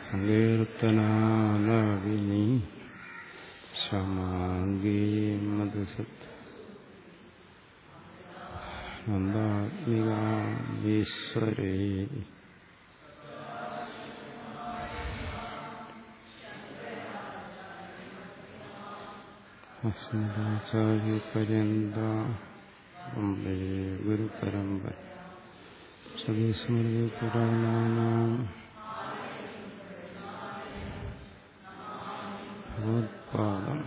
സങ്കീർത്തനാലവിനി ക്ഷമാംഗീ മധുസത് നന്ദാത്മികാമീശ്വരേ അസ്മദാചാര്യപര്യന്ത വന്ദേ ഗുരുപരമ്പര സദസ്മൃതിപുരാണാനാം ഭഗവത്പാദം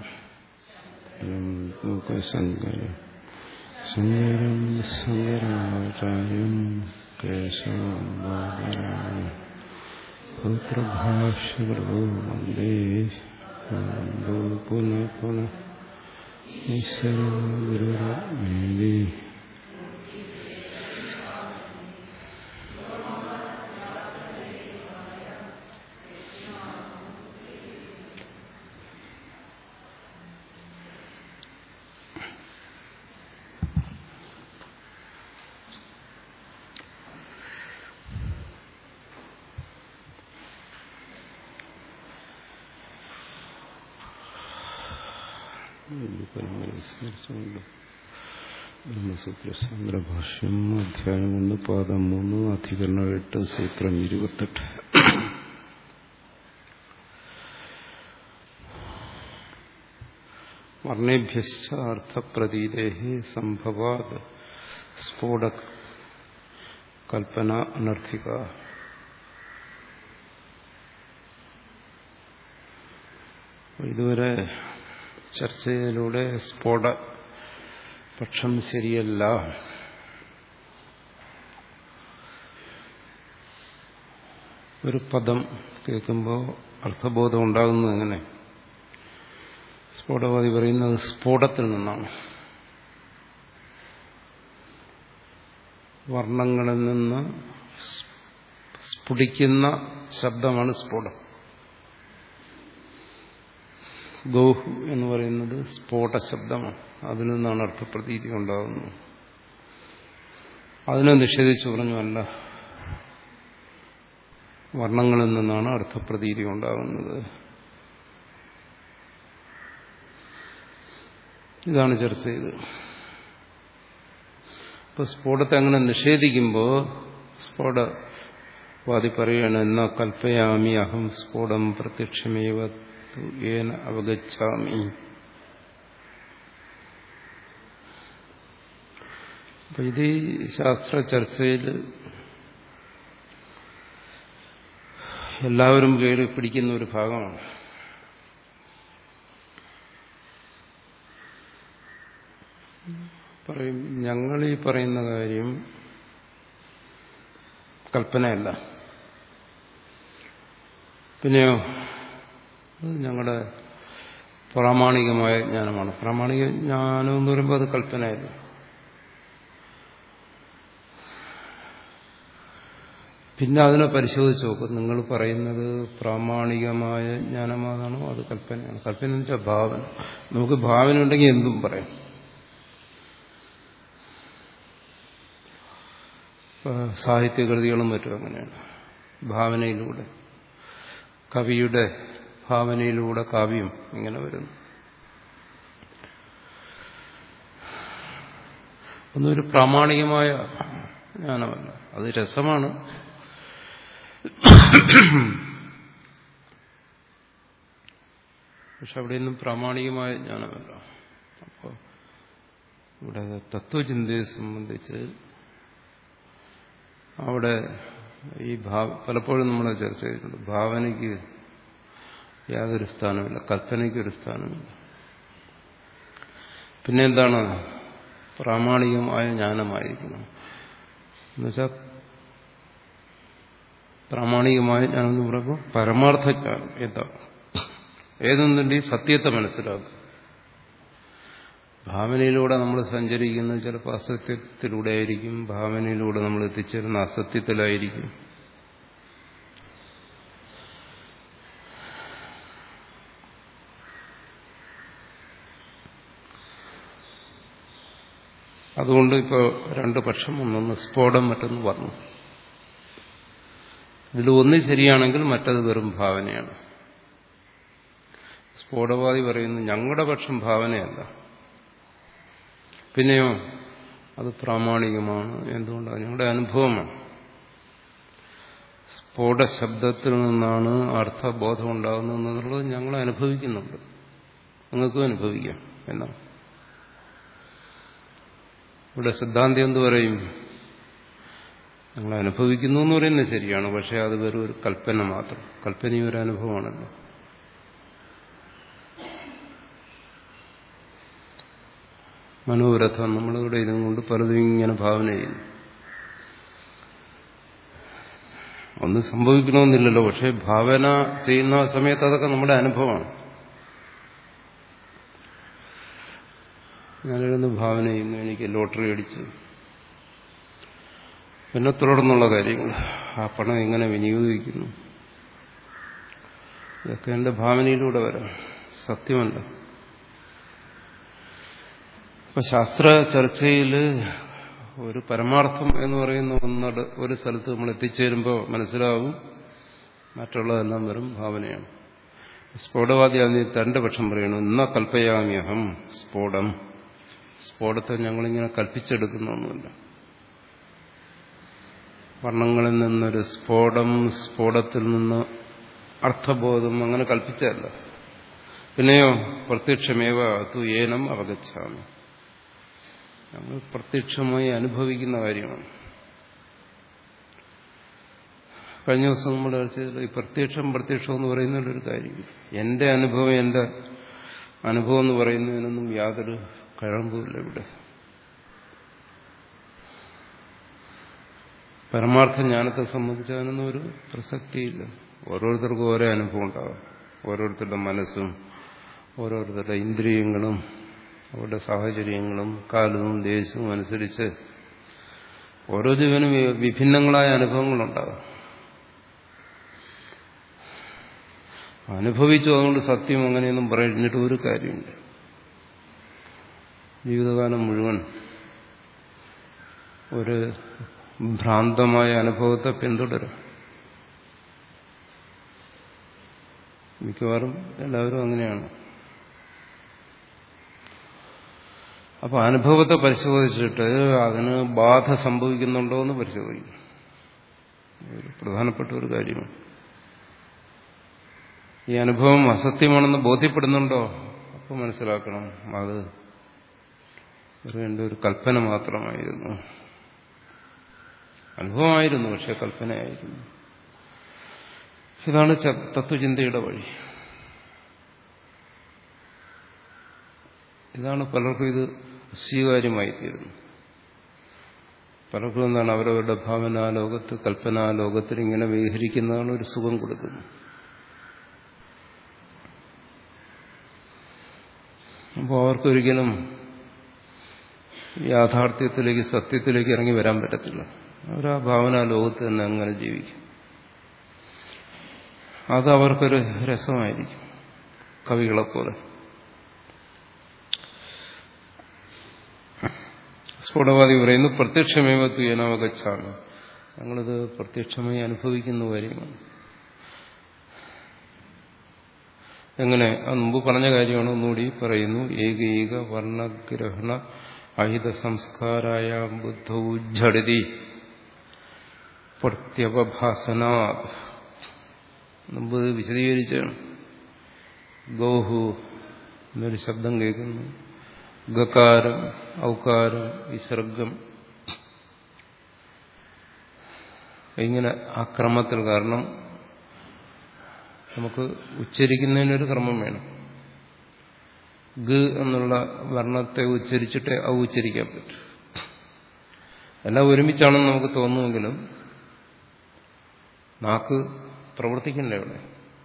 മൂകശങ്കരം ശങ്കരം ശങ്കരാചാര്യം കേശവം ബാബരായ പുത്രഭാഷ്യകൃതോ വന്ദേ പുനഃ പുനഃ ഈശ്വര ഗുരുരേ സ്മരിച്ചുകൊണ്ട് ബ്രഹ്മസൂത്ര സാന്ദ്രഭാഷ്യം അധ്യായം ഒന്ന് പാദം മൂന്ന് അധികരണം എട്ട് സൂത്രം ഇരുപത്തെട്ട് വർണ്ണേഭ്യശ്ച അർത്ഥപ്രതീതേ സംഭവാത് സ്ഫോട കൽപ്പന അനർത്ഥിക ഇതുവരെ ചർച്ചയിലൂടെ സ്ഫോട പക്ഷം ശരിയല്ല ഒരു പദം കേൾക്കുമ്പോൾ അർത്ഥബോധം ഉണ്ടാകുന്നത് എങ്ങനെ സ്ഫോടവാദി പറയുന്നത് സ്ഫോടത്തിൽ നിന്നാണ് വർണ്ണങ്ങളിൽ നിന്ന് സ്ഫുടിക്കുന്ന ശബ്ദമാണ് സ്ഫോടം ഗോഹു എന്ന് പറയുന്നത് സ്ഫോട ശബ്ദമാണ് അതിൽ നിന്നാണ് അർത്ഥപ്രതീതി ഉണ്ടാകുന്നത് അതിനെ നിഷേധിച്ചു പറഞ്ഞു അല്ല വർണ്ണങ്ങളിൽ നിന്നാണ് അർത്ഥപ്രതീതി ഉണ്ടാകുന്നത് ഇതാണ് ചർച്ച ചെയ്തത് ഇപ്പൊ സ്ഫോടത്തെ അങ്ങനെ നിഷേധിക്കുമ്പോൾ സ്ഫോടവാദി പറയുകയാണ് എന്നാ കൽപ്പയാമി അഹം സ്ഫോടം പ്രത്യക്ഷമേവ ഏന അവഗച്ഛാമി അപ്പൊ ഇത് ശാസ്ത്ര ചർച്ചയിൽ എല്ലാവരും കയറി പിടിക്കുന്ന ഒരു ഭാഗമാണ് പറയും ഞങ്ങൾ ഈ പറയുന്ന കാര്യം കൽപ്പനയല്ല പിന്നെയോ അത് ഞങ്ങളുടെ പ്രാമാണികമായ ജ്ഞാനമാണ് പ്രാമാണിക ജ്ഞാനം എന്ന് പറയുമ്പോൾ അത് കൽപ്പനയല്ല പിന്നെ അതിനെ പരിശോധിച്ച് നോക്കും നിങ്ങൾ പറയുന്നത് പ്രാമാണികമായ ജ്ഞാനമാണോ അത് കൽപ്പനയാണ് കൽപ്പന എന്ന് വെച്ചാൽ ഭാവന നമുക്ക് ഭാവന ഉണ്ടെങ്കിൽ എന്തും പറയാം സാഹിത്യകൃതികളും മറ്റും അങ്ങനെയാണ് ഭാവനയിലൂടെ കവിയുടെ ഭാവനയിലൂടെ കാവ്യം ഇങ്ങനെ വരുന്നു ഒന്നൊരു പ്രാമാണികമായ ജ്ഞാനമല്ല അത് രസമാണ് പക്ഷെ അവിടെയൊന്നും പ്രാമാണികമായ ജ്ഞാനമല്ല അപ്പോൾ ഇവിടെ തത്വചിന്തയെ സംബന്ധിച്ച് അവിടെ ഈ ഭാവ പലപ്പോഴും നമ്മൾ ചർച്ച ചെയ്തിട്ടുണ്ട് ഭാവനയ്ക്ക് യാതൊരു സ്ഥാനമില്ല കൽപ്പനയ്ക്കൊരു സ്ഥാനമില്ല പിന്നെ എന്താണ് പ്രാമാണികമായ ജ്ഞാനമായിരിക്കണം എന്നുവെച്ചാൽ പ്രാമാണികമായ ജ്ഞാനം എന്ന് പറയുമ്പോൾ പരമാർത്ഥ ജ്ഞാനം എന്താ ഏതെന്നുണ്ട് സത്യത്തെ മനസ്സിലാക്കും ഭാവനയിലൂടെ നമ്മൾ സഞ്ചരിക്കുന്നത് ചിലപ്പോൾ അസത്യത്തിലൂടെ ആയിരിക്കും ഭാവനയിലൂടെ നമ്മൾ എത്തിച്ചേരുന്ന അസത്യത്തിലായിരിക്കും അതുകൊണ്ട് ഇപ്പോൾ രണ്ട് പക്ഷം ഒന്നൊന്ന് സ്ഫോടം മറ്റൊന്ന് പറഞ്ഞു ഇതിൽ ഒന്ന് ശരിയാണെങ്കിൽ മറ്റത് വെറും ഭാവനയാണ് സ്ഫോടവാദി പറയുന്നു ഞങ്ങളുടെ പക്ഷം ഭാവനയല്ല പിന്നെയോ അത് പ്രാമാണികമാണ് എന്തുകൊണ്ടാണ് ഞങ്ങളുടെ അനുഭവമാണ് സ്ഫോട ശബ്ദത്തിൽ നിന്നാണ് അർത്ഥബോധം ഉണ്ടാകുന്നത് എന്നുള്ളത് ഞങ്ങൾ അനുഭവിക്കുന്നുണ്ട് നിങ്ങൾക്കും അനുഭവിക്കാം എന്നാണ് ഇവിടെ സിദ്ധാന്തി എന്ത് പറയും ഞങ്ങൾ അനുഭവിക്കുന്നു എന്ന് പറയുന്നത് ശരിയാണ് പക്ഷെ അത് വെറും ഒരു കൽപ്പന മാത്രം കൽപ്പനയും ഒരു അനുഭവമാണല്ലോ മനോരഥം നമ്മളിവിടെ ഇരുന്നുകൊണ്ട് പലതും ഇങ്ങനെ ഭാവന ചെയ്യുന്നു ഒന്നും സംഭവിക്കണമെന്നില്ലല്ലോ പക്ഷെ ഭാവന ചെയ്യുന്ന സമയത്ത് അതൊക്കെ നമ്മുടെ അനുഭവമാണ് ഞാനിരുന്ന് ഭാവന ചെയ്യുന്നു എനിക്ക് ലോട്ടറി അടിച്ചു പിന്നെ തുടർന്നുള്ള കാര്യങ്ങൾ ആ പണം എങ്ങനെ വിനിയോഗിക്കുന്നു ഇതൊക്കെ എൻ്റെ ഭാവനയിലൂടെ വരാം സത്യമല്ല ഇപ്പൊ ശാസ്ത്ര ചർച്ചയിൽ ഒരു പരമാർത്ഥം എന്ന് പറയുന്ന ഒന്നട് ഒരു സ്ഥലത്ത് നമ്മൾ എത്തിച്ചേരുമ്പോൾ മനസ്സിലാവും മറ്റുള്ളതെല്ലാം വെറും ഭാവനയാണ് സ്ഫോടവാദി അതിന് തന്റെ പക്ഷം പറയണു ഇന്ന കൽപ്പയാമ്യഹം സ്ഫോടം സ്ഫോടത്തെ ഞങ്ങളിങ്ങനെ കൽപ്പിച്ചെടുക്കുന്നൊന്നുമില്ല വർണ്ണങ്ങളിൽ നിന്നൊരു സ്ഫോടം സ്ഫോടത്തിൽ നിന്ന് അർത്ഥബോധം അങ്ങനെ കൽപ്പിച്ചല്ല പിന്നെയോ പ്രത്യക്ഷമേവ തു ഏനം അവഗച്ഛാമി ഞങ്ങൾ പ്രത്യക്ഷമായി അനുഭവിക്കുന്ന കാര്യമാണ് കഴിഞ്ഞ ദിവസം നമ്മൾ ചർച്ച ചെയ്തത് ഈ പ്രത്യക്ഷം പ്രത്യക്ഷം എന്ന് പറയുന്നതിലൊരു കാര്യം എന്റെ അനുഭവം എന്റെ അനുഭവം എന്ന് പറയുന്നതിനൊന്നും യാതൊരു കഴമ്പുമില്ല ഇവിടെ പരമാർത്ഥ ജ്ഞാനത്തെ സംബന്ധിച്ച് അതിനൊന്നും ഒരു പ്രസക്തിയില്ല ഓരോരുത്തർക്കും ഓരോ അനുഭവം ഉണ്ടാകും ഓരോരുത്തരുടെ മനസ്സും ഓരോരുത്തരുടെ ഇന്ദ്രിയങ്ങളും അവരുടെ സാഹചര്യങ്ങളും കാലവും ദേശവും അനുസരിച്ച് ഓരോ ജീവനും വിഭിന്നങ്ങളായ അനുഭവങ്ങളുണ്ടാകും അനുഭവിച്ചു അതുകൊണ്ട് സത്യം അങ്ങനെയൊന്നും പറഞ്ഞിട്ട് ഒരു കാര്യമില്ല ജീവിതകാലം മുഴുവൻ ഒരു ഭ്രാന്തമായ അനുഭവത്തെ പിന്തുടരും മിക്കവാറും എല്ലാവരും അങ്ങനെയാണ് അപ്പൊ അനുഭവത്തെ പരിശോധിച്ചിട്ട് അതിന് ബാധ സംഭവിക്കുന്നുണ്ടോ എന്ന് പരിശോധിക്കും ഒരു പ്രധാനപ്പെട്ട ഒരു കാര്യമാണ് ഈ അനുഭവം അസത്യമാണെന്ന് ബോധ്യപ്പെടുന്നുണ്ടോ അപ്പോൾ മനസ്സിലാക്കണം അത് ഒരു എൻ്റെ ഒരു കൽപ്പന മാത്രമായിരുന്നു അനുഭവമായിരുന്നു പക്ഷെ കൽപ്പനയായിരുന്നു ഇതാണ് തത്വചിന്തയുടെ വഴി ഇതാണ് പലർക്കും ഇത് സ്വീകാര്യമായി തീരുന്നു പലർക്കും എന്താണ് അവരവരുടെ ഭാവനാലോകത്ത് കൽപ്പനാലോകത്തിൽ ഇങ്ങനെ വ്യവഹരിക്കുന്നതാണ് ഒരു സുഖം കൊടുക്കുന്നത് അപ്പോൾ അവർക്കൊരിക്കലും യാഥാർത്ഥ്യത്തിലേക്ക് സത്യത്തിലേക്ക് ഇറങ്ങി വരാൻ പറ്റത്തില്ല അവർ ആ ഭാവനാ ലോകത്ത് തന്നെ അങ്ങനെ ജീവിക്കും അത് അവർക്കൊരു രസമായിരിക്കും കവികളെപ്പോലെ സ്ഫോടവാദി പറയുന്നു പ്രത്യക്ഷമേവ തുയനവകച്ചാണ് ഞങ്ങളിത് പ്രത്യക്ഷമായി അനുഭവിക്കുന്ന കാര്യമാണ് എങ്ങനെ അത് മുമ്പ് പറഞ്ഞ കാര്യമാണ് ഒന്നുകൂടി പറയുന്നു ഏകൈക വർണ്ണഗ്രഹണ അഹിത സംസ്കാരായ ബുദ്ധൗജ്ജടി പ്രത്യവഭാസന മുമ്പ് വിശദീകരിച്ചാണ് ഗൗഹു എന്നൊരു ശബ്ദം കേൾക്കുന്നു ഗകാരം ഔകാരം വിസർഗം ഇങ്ങനെ ആ ക്രമത്തിൽ കാരണം നമുക്ക് ഉച്ചരിക്കുന്നതിനൊരു ക്രമം വേണം ഗ എന്നുള്ള വർണ്ണത്തെ ഉച്ചരിച്ചിട്ട് ഔ ഉച്ചരിക്കാൻ പറ്റും എല്ലാം ഒരുമിച്ചാണെന്ന് നമുക്ക് തോന്നുമെങ്കിലും നാക്ക് പ്രവർത്തിക്കണ്ടേ അവിടെ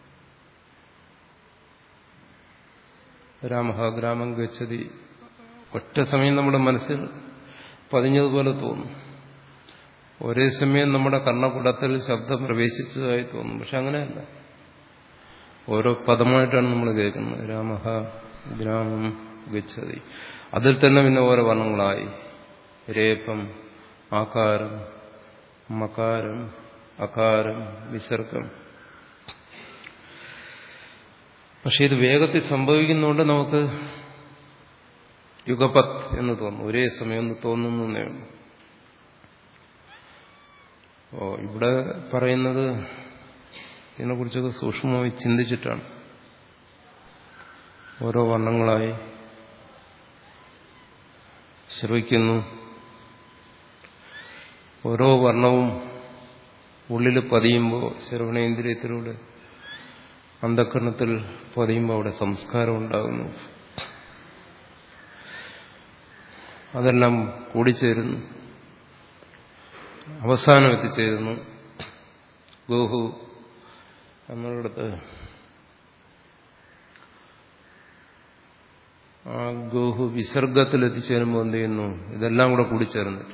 രാമഹ ഗ്രാമം ഗച്ഛതി ഒറ്റ സമയം നമ്മുടെ മനസ്സിൽ പതിഞ്ഞതുപോലെ തോന്നും ഒരേ സമയം നമ്മുടെ കർണകുടത്തിൽ ശബ്ദം പ്രവേശിച്ചതായി തോന്നും പക്ഷെ അങ്ങനെയല്ല ഓരോ പദമായിട്ടാണ് നമ്മൾ കേൾക്കുന്നത് രാമഹ ഗ്രാമം ഗച്ഛതി അതിൽ തന്നെ പിന്നെ ഓരോ വർണ്ണങ്ങളായി രേപം ആകാരം മകാരം അകാരം വിസർഗം പക്ഷെ ഇത് വേഗത്തിൽ സംഭവിക്കുന്നതുകൊണ്ട് നമുക്ക് യുഗപത് എന്ന് തോന്നുന്നു ഒരേ സമയം എന്ന് തോന്നുന്നേ ഉള്ളൂ ഓ ഇവിടെ പറയുന്നത് ഇതിനെക്കുറിച്ചൊക്കെ സൂക്ഷ്മമായി ചിന്തിച്ചിട്ടാണ് ഓരോ വർണ്ണങ്ങളായി ശ്രവിക്കുന്നു ഓരോ വർണ്ണവും ഉള്ളിൽ പതിയുമ്പോൾ ശ്രവണേന്ദ്രിയത്തിലൂടെ അന്ധക്കരണത്തിൽ പതിയുമ്പോൾ അവിടെ സംസ്കാരം ഉണ്ടാകുന്നു അതെല്ലാം കൂടിച്ചേരുന്നു അവസാനം എത്തിച്ചേരുന്നു ഗോഹു എന്നുള്ളിടത്ത് ആ ഗോഹു വിസർഗത്തിൽ എത്തിച്ചേരുമ്പോൾ എന്ത് ചെയ്യുന്നു ഇതെല്ലാം കൂടെ കൂടിച്ചേർന്നിട്ട്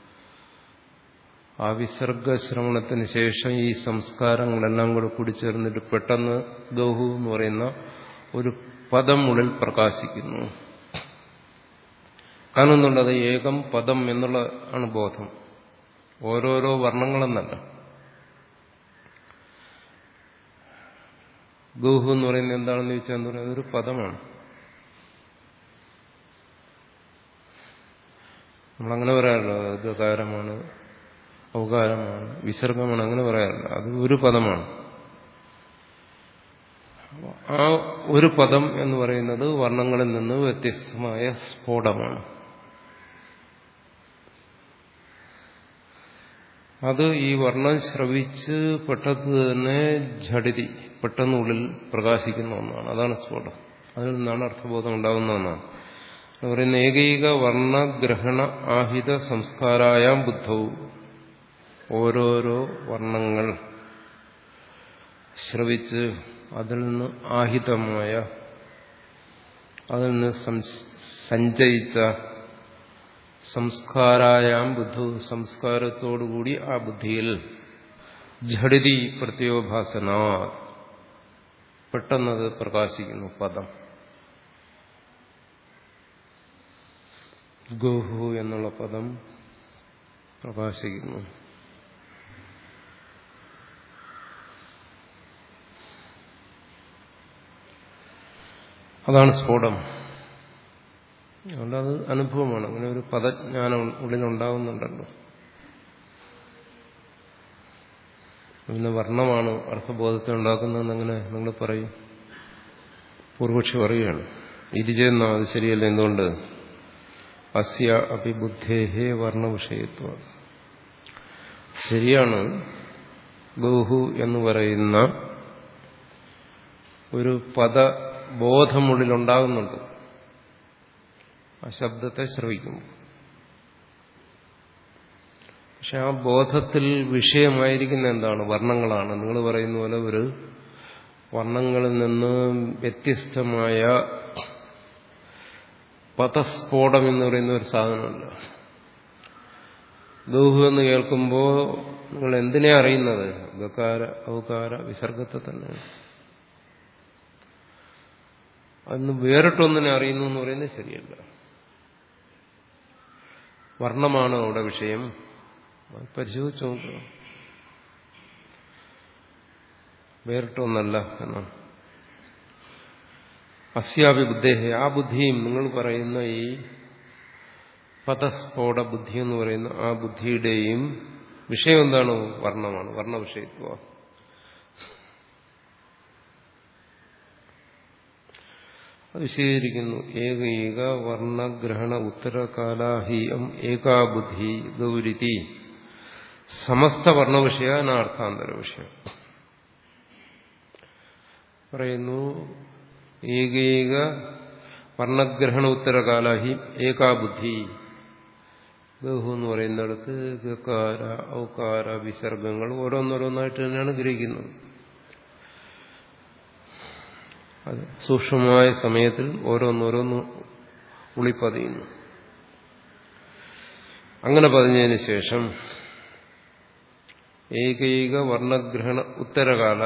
ആ വിസർഗ ശ്രവണത്തിന് ശേഷം ഈ സംസ്കാരങ്ങളെല്ലാം കൂടെ കൂടിച്ചേർന്നിട്ട് പെട്ടെന്ന് ഗൗഹു എന്ന് പറയുന്ന ഒരു പദം ഉള്ളിൽ പ്രകാശിക്കുന്നു കാണുന്നുള്ളത് ഏകം പദം എന്നുള്ള ആണ് ബോധം ഓരോരോ വർണ്ണങ്ങളെന്നല്ല ഗൗഹു എന്ന് പറയുന്നത് എന്താണെന്ന് ചോദിച്ചാൽ എന്താ പറയുക അതൊരു പദമാണ് നമ്മളങ്ങനെ പറയാറില്ല ഗകാരമാണ് ഔകാരമാണ് വിസർഗമാണ് അങ്ങനെ പറയാറില്ല അത് ഒരു പദമാണ് ആ ഒരു പദം എന്ന് പറയുന്നത് വർണ്ണങ്ങളിൽ നിന്ന് വ്യത്യസ്തമായ സ്ഫോടമാണ് അത് ഈ വർണ്ണം ശ്രവിച്ച് പെട്ടെന്ന് തന്നെ ഝടിതി പെട്ടെന്നുള്ളിൽ പ്രകാശിക്കുന്ന ഒന്നാണ് അതാണ് സ്ഫോടം അതിൽ നിന്നാണ് അർത്ഥബോധം ഉണ്ടാകുന്ന ഒന്നാണ് പറയുന്ന ഏകൈക വർണ്ണഗ്രഹണ ആഹിത സംസ്കാരായാം ബുദ്ധവും ഓരോരോ വർണ്ണങ്ങൾ ശ്രവിച്ച് അതിൽ നിന്ന് ആഹിതമായ അതിൽ നിന്ന് സഞ്ചയിച്ച സംസ്കാരായാം ബുദ്ധു സംസ്കാരത്തോടുകൂടി ആ ബുദ്ധിയിൽ ഝടിതി പ്രത്യോഭാസന പെട്ടെന്നത് പ്രകാശിക്കുന്നു പദം ഗോഹു എന്നുള്ള പദം പ്രകാശിക്കുന്നു അതാണ് സ്ഫോടം അതുകൊണ്ട് അത് അനുഭവമാണ് അങ്ങനെ ഒരു പദജ്ഞാനം ഉള്ളിലുണ്ടാകുന്നുണ്ടല്ലോ പിന്നെ വർണ്ണമാണ് അർത്ഥബോധത്തെ ഉണ്ടാക്കുന്നതെന്ന് അങ്ങനെ നിങ്ങൾ പറയും പൂർവക്ഷി പറയുകയാണ് ഇത് ചെയ്യുന്ന അത് ശരിയല്ല എന്തുകൊണ്ട് അസ്യ അഭിബുദ്ധേഹേ വർണ്ണവിഷയത്വം ശരിയാണ് ഗൗഹു എന്ന് പറയുന്ന ഒരു പദബോധമുള്ളിലുണ്ടാകുന്നുണ്ട് ആ ശബ്ദത്തെ ശ്രവിക്കുമ്പോൾ പക്ഷെ ആ ബോധത്തിൽ വിഷയമായിരിക്കുന്ന എന്താണ് വർണ്ണങ്ങളാണ് നിങ്ങൾ പറയുന്ന പോലെ ഒരു വർണ്ണങ്ങളിൽ നിന്ന് വ്യത്യസ്തമായ പദസ്ഫോടം എന്ന് പറയുന്ന ഒരു സാധനമല്ല ദൂഹു എന്ന് കേൾക്കുമ്പോൾ നിങ്ങൾ എന്തിനെ അറിയുന്നത് ഗകാര ഔകാര വിസർഗത്തെ തന്നെയാണ് അന്ന് വേറിട്ടൊന്നിനെ അറിയുന്നു എന്ന് പറയുന്നത് ശരിയല്ല വർണ്ണമാണ് അവിടെ വിഷയം പരിശോധിച്ച് നോക്കുക വേറിട്ടൊന്നല്ല എന്നാണ് അസ്യാപി ബുദ്ധേഹ ആ ബുദ്ധിയും നിങ്ങൾ പറയുന്ന ഈ പദസ്ഫോട ബുദ്ധി എന്ന് പറയുന്ന ആ ബുദ്ധിയുടെയും വിഷയം എന്താണ് വർണ്ണമാണ് വർണ്ണവിഷയത്വ അത് വിശദീകരിക്കുന്നു ഏകൈക വർണ്ണഗ്രഹണ ഉത്തരകാലാഹീയം ഏകാബുദ്ധി ഗൗരിതി സമസ്ത വർണ്ണവിഷയ അർത്ഥാന്തര വിഷയം പറയുന്നു ഏകൈക വർണ്ണഗ്രഹണ ഉത്തരകാലാഹി ഏകാബുദ്ധി ഗഹു എന്ന് പറയുന്നിടത്ത് ഗകാര ഔകാര വിസർഗങ്ങൾ ഓരോന്നോരോന്നായിട്ട് തന്നെയാണ് ഗ്രഹിക്കുന്നത് അത് സൂക്ഷ്മമായ സമയത്തിൽ ഓരോന്നോരോന്ന് ഉളിപ്പതിയുന്നു അങ്ങനെ പതിഞ്ഞതിന് ശേഷം ഏകൈക വർണ്ണഗ്രഹണ ഉത്തരകാല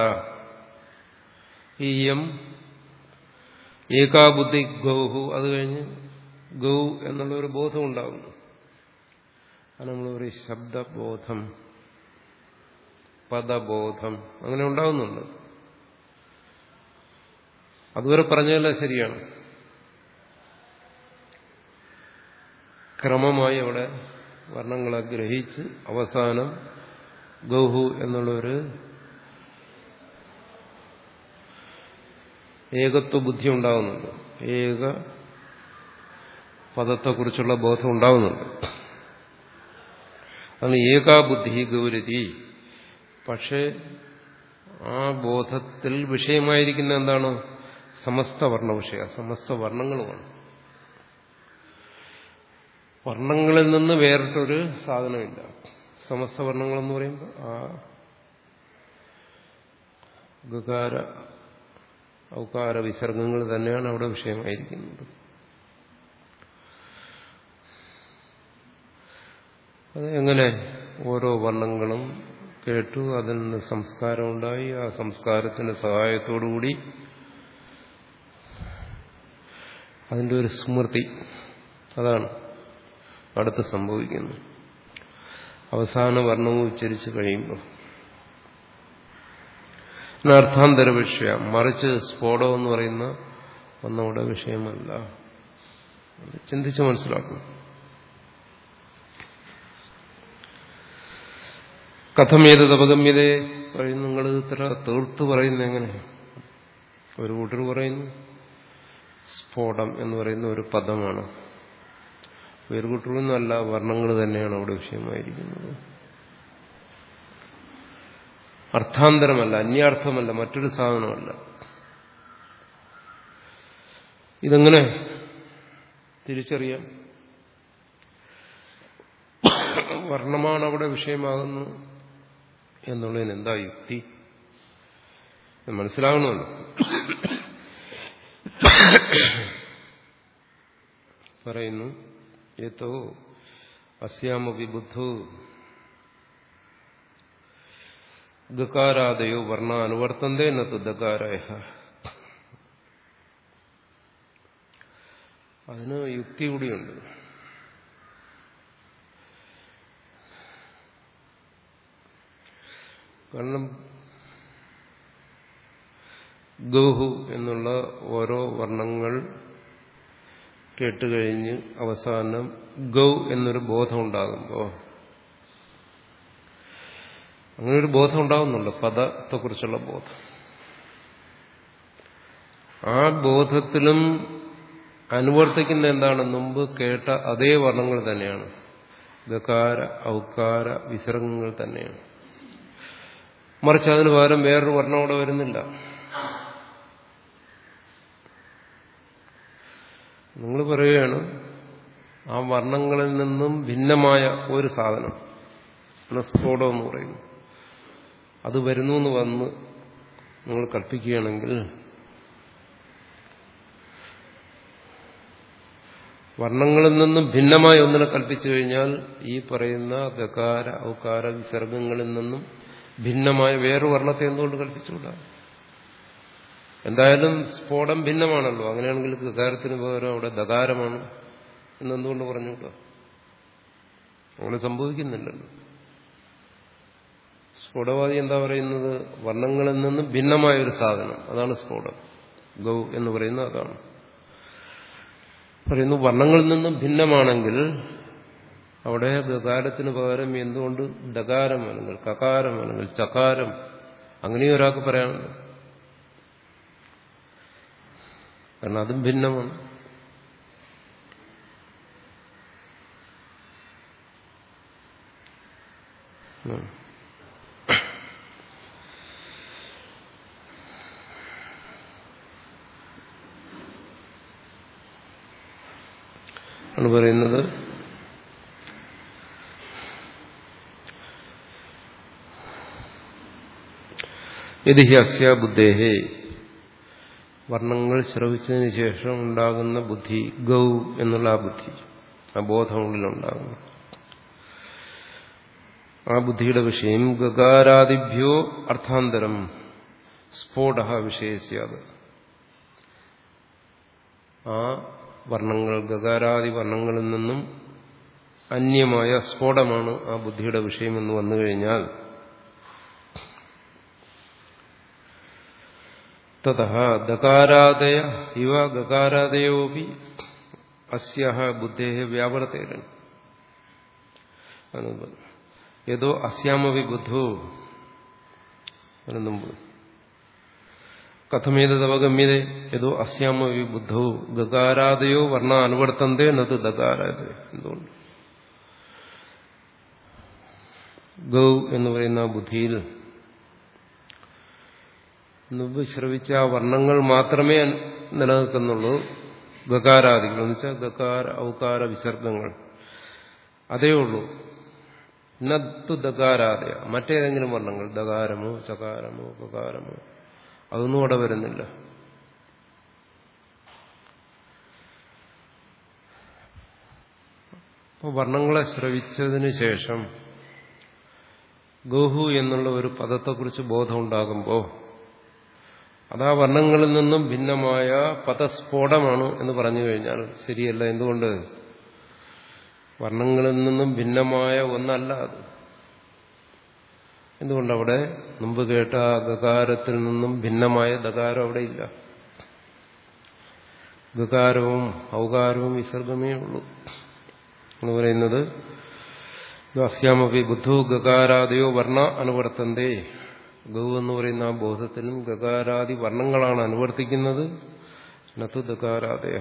ഈയം ഏകാബുദ്ധി ഗൗഹു അത് കഴിഞ്ഞ് ഗൗ എന്നുള്ള ഒരു ബോധം ഉണ്ടാകുന്നു അത് നമ്മൾ ഒരു ശബ്ദബോധം പദബോധം അങ്ങനെ ഉണ്ടാകുന്നുണ്ട് അതുവരെ പറഞ്ഞതല്ല ശരിയാണ് ക്രമമായി അവിടെ വർണ്ണങ്ങളെ ഗ്രഹിച്ച് അവസാനം ഗൗഹു എന്നുള്ളൊരു ഏകത്വ ബുദ്ധി ഉണ്ടാകുന്നുണ്ട് ഏക പദത്തെക്കുറിച്ചുള്ള ബോധം ഉണ്ടാകുന്നുണ്ട് അതാണ് ഏകാബുദ്ധി ഗൗരതി പക്ഷേ ആ ബോധത്തിൽ വിഷയമായിരിക്കുന്ന എന്താണ് സമസ്ത വർണ്ണ വിഷയ സമസ്ത വർണ്ണങ്ങളുമാണ് വർണ്ണങ്ങളിൽ നിന്ന് വേറിട്ടൊരു സാധനമില്ല സമസ്ത വർണ്ണങ്ങളെന്ന് പറയുമ്പോൾ ആ ഗകാര ഔകാര വിസർഗങ്ങൾ തന്നെയാണ് അവിടെ വിഷയമായിരിക്കുന്നത് അത് എങ്ങനെ ഓരോ വർണ്ണങ്ങളും കേട്ടു അതിൽ നിന്ന് സംസ്കാരം ഉണ്ടായി ആ സംസ്കാരത്തിന്റെ സഹായത്തോടുകൂടി അതിൻ്റെ ഒരു സ്മൃതി അതാണ് അടുത്ത് സംഭവിക്കുന്നത് അവസാന വർണ്ണവും ഉച്ചരിച്ച് കഴിയുമ്പോൾ അർത്ഥാന്തര വിഷയം മറിച്ച് സ്ഫോടം എന്ന് പറയുന്ന ഒന്നവിടെ വിഷയമല്ല ചിന്തിച്ച് മനസ്സിലാക്കണം കഥമേതത് അപഗമ്യതയെ പറയുന്നു നിങ്ങൾ ഇത്ര തീർത്ത് പറയുന്നത് എങ്ങനെ ഒരു കൂട്ടർ പറയുന്നു സ്ഫോടം എന്ന് പറയുന്ന ഒരു പദമാണ് ഒരു കൂട്ടറൊന്നുമല്ല വർണ്ണങ്ങൾ തന്നെയാണ് അവിടെ വിഷയമായിരിക്കുന്നത് അർത്ഥാന്തരമല്ല അന്യാർത്ഥമല്ല മറ്റൊരു സാധനമല്ല ഇതെങ്ങനെ തിരിച്ചറിയാം വർണ്ണമാണ് അവിടെ വിഷയമാകുന്നു എന്നുള്ളതിന് എന്താ യുക്തി മനസ്സിലാകണമല്ലോ പറയുന്നു ഏതോ അസ്യാമപി ബുദ്ധു ദകാരാദയോ വർണ്ണ അനുവർത്തന്തേ നത്ത് ദകാരായ അതിന് യുക്തി കൂടിയുണ്ട് കാരണം ഗൗഹു എന്നുള്ള ഓരോ വർണ്ണങ്ങൾ കേട്ടുകഴിഞ്ഞ് അവസാനം ഗൗ എന്നൊരു ബോധം ഉണ്ടാകുമ്പോൾ അങ്ങനെ ഒരു ബോധം ഉണ്ടാകുന്നുണ്ട് പദത്തെക്കുറിച്ചുള്ള ബോധം ആ ബോധത്തിലും അനുവർത്തിക്കുന്ന എന്താണ് മുമ്പ് കേട്ട അതേ വർണ്ണങ്ങൾ തന്നെയാണ് ഗകാര ഔകാര വിസർഗങ്ങൾ തന്നെയാണ് മറിച്ച് അതിന് പകരം വേറൊരു വർണ്ണം അവിടെ വരുന്നില്ല നിങ്ങൾ പറയുകയാണ് ആ വർണ്ണങ്ങളിൽ നിന്നും ഭിന്നമായ ഒരു സാധനം സ്ഫോടം എന്ന് പറയുന്നു അത് വരുന്നു എന്ന് വന്ന് നിങ്ങൾ കൽപ്പിക്കുകയാണെങ്കിൽ വർണ്ണങ്ങളിൽ നിന്നും ഭിന്നമായ ഒന്നിനെ കൽപ്പിച്ചു കഴിഞ്ഞാൽ ഈ പറയുന്ന ഗകാര ഔകാര വിസർഗങ്ങളിൽ നിന്നും ഭിന്നമായ വേറൊരു വർണ്ണത്തെ എന്തുകൊണ്ട് കൽപ്പിച്ചുകൂടാ എന്തായാലും സ്ഫോടം ഭിന്നമാണല്ലോ അങ്ങനെയാണെങ്കിൽ ഗകാരത്തിന് പകരം അവിടെ ദകാരമാണ് എന്നെന്തുകൊണ്ട് പറഞ്ഞുകൂടാ അങ്ങനെ സംഭവിക്കുന്നില്ലല്ലോ സ്ഫോടവാദി എന്താ പറയുന്നത് വർണ്ണങ്ങളിൽ നിന്നും ഭിന്നമായ ഒരു സാധനം അതാണ് സ്ഫോടം ഗൗ എന്ന് പറയുന്നത് അതാണ് പറയുന്നു വർണ്ണങ്ങളിൽ നിന്നും ഭിന്നമാണെങ്കിൽ അവിടെ ഗകാരത്തിന് പകരം എന്തുകൊണ്ട് ഡകാരം അല്ലെങ്കിൽ കകാരം അല്ലെങ്കിൽ ചകാരം അങ്ങനെയും ഒരാൾക്ക് പറയാനുണ്ട് കാരണം അതും ഭിന്നമാണ് ആണ് പറയുന്നത് യതിഹ്യസ്യ ബുദ്ധേഹേ വർണ്ണങ്ങൾ ശ്രവിച്ചതിന് ശേഷം ഉണ്ടാകുന്ന ബുദ്ധി ഗൗ എന്നുള്ള ആ ബുദ്ധി ആ ബോധമുള്ളിലുണ്ടാകുന്നു ആ ബുദ്ധിയുടെ വിഷയം ഗകാരാദിഭ്യോ അർത്ഥാന്തരം സ്ഫോട വിഷയസ്യാത് ആ വർണ്ണങ്ങൾ ഗകാരാദി വർണ്ണങ്ങളിൽ നിന്നും അന്യമായ സ്ഫോടമാണ് ആ ബുദ്ധിയുടെ വിഷയമെന്ന് വന്നു കഴിഞ്ഞാൽ തത ദകാരാദയ ഇവ ഗകാരാദയോപി അസ്യ ബുദ്ധേ വ്യാവർത്തേരൻ ഏതോ അസ്യാമവി ബുദ്ധോ മുമ്പ് കഥമേതവഗമ്യത ഏതോ അസ്യാമവി ബുദ്ധോ ഗകാരാദയോ വർണ്ണ അനുവർത്തന്തേ എന്നത് ദകാരാദ എന്തുകൊണ്ട് ഗൗ എന്ന് പറയുന്ന ബുദ്ധിയിൽ മുമ്പ് ശ്രവിച്ച ആ വർണ്ണങ്ങൾ മാത്രമേ നിലനിൽക്കുന്നുള്ളൂ ഗകാരാദികൾ എന്ന് വെച്ചാൽ ഗകാര ഔകാര വിസർഗങ്ങൾ അതേ ഉള്ളൂ നത്തു ദകാരാദയ മറ്റേതെങ്കിലും വർണ്ണങ്ങൾ ദകാരമോ ചകാരമോ കകാരമോ അതൊന്നും അവിടെ വരുന്നില്ല അപ്പോൾ വർണ്ണങ്ങളെ ശ്രവിച്ചതിന് ശേഷം ഗോഹു എന്നുള്ള ഒരു പദത്തെക്കുറിച്ച് ബോധമുണ്ടാകുമ്പോൾ അത് ആ വർണ്ണങ്ങളിൽ നിന്നും ഭിന്നമായ പദസ്ഫോടമാണ് എന്ന് പറഞ്ഞു കഴിഞ്ഞാൽ ശരിയല്ല എന്തുകൊണ്ട് വർണ്ണങ്ങളിൽ നിന്നും ഭിന്നമായ ഒന്നല്ല അത് എന്തുകൊണ്ടവിടെ മുമ്പ് കേട്ട ആ ഗകാരത്തിൽ നിന്നും ഭിന്നമായ ദകാരം അവിടെ ഇല്ല ഗകാരവും ഔകാരവും വിസർഗമേ ഉള്ളൂ എന്ന് പറയുന്നത് അസ്യാമപി ബുദ്ധു ഗകാരാദയോ വർണ്ണ അനുവർത്തന്തേ ഗൗ എന്ന് പറയുന്ന ആ ബോധത്തിനും ഗകാരാദി വർണ്ണങ്ങളാണ് അനുവർത്തിക്കുന്നത് നത്തു ദകാരാദയ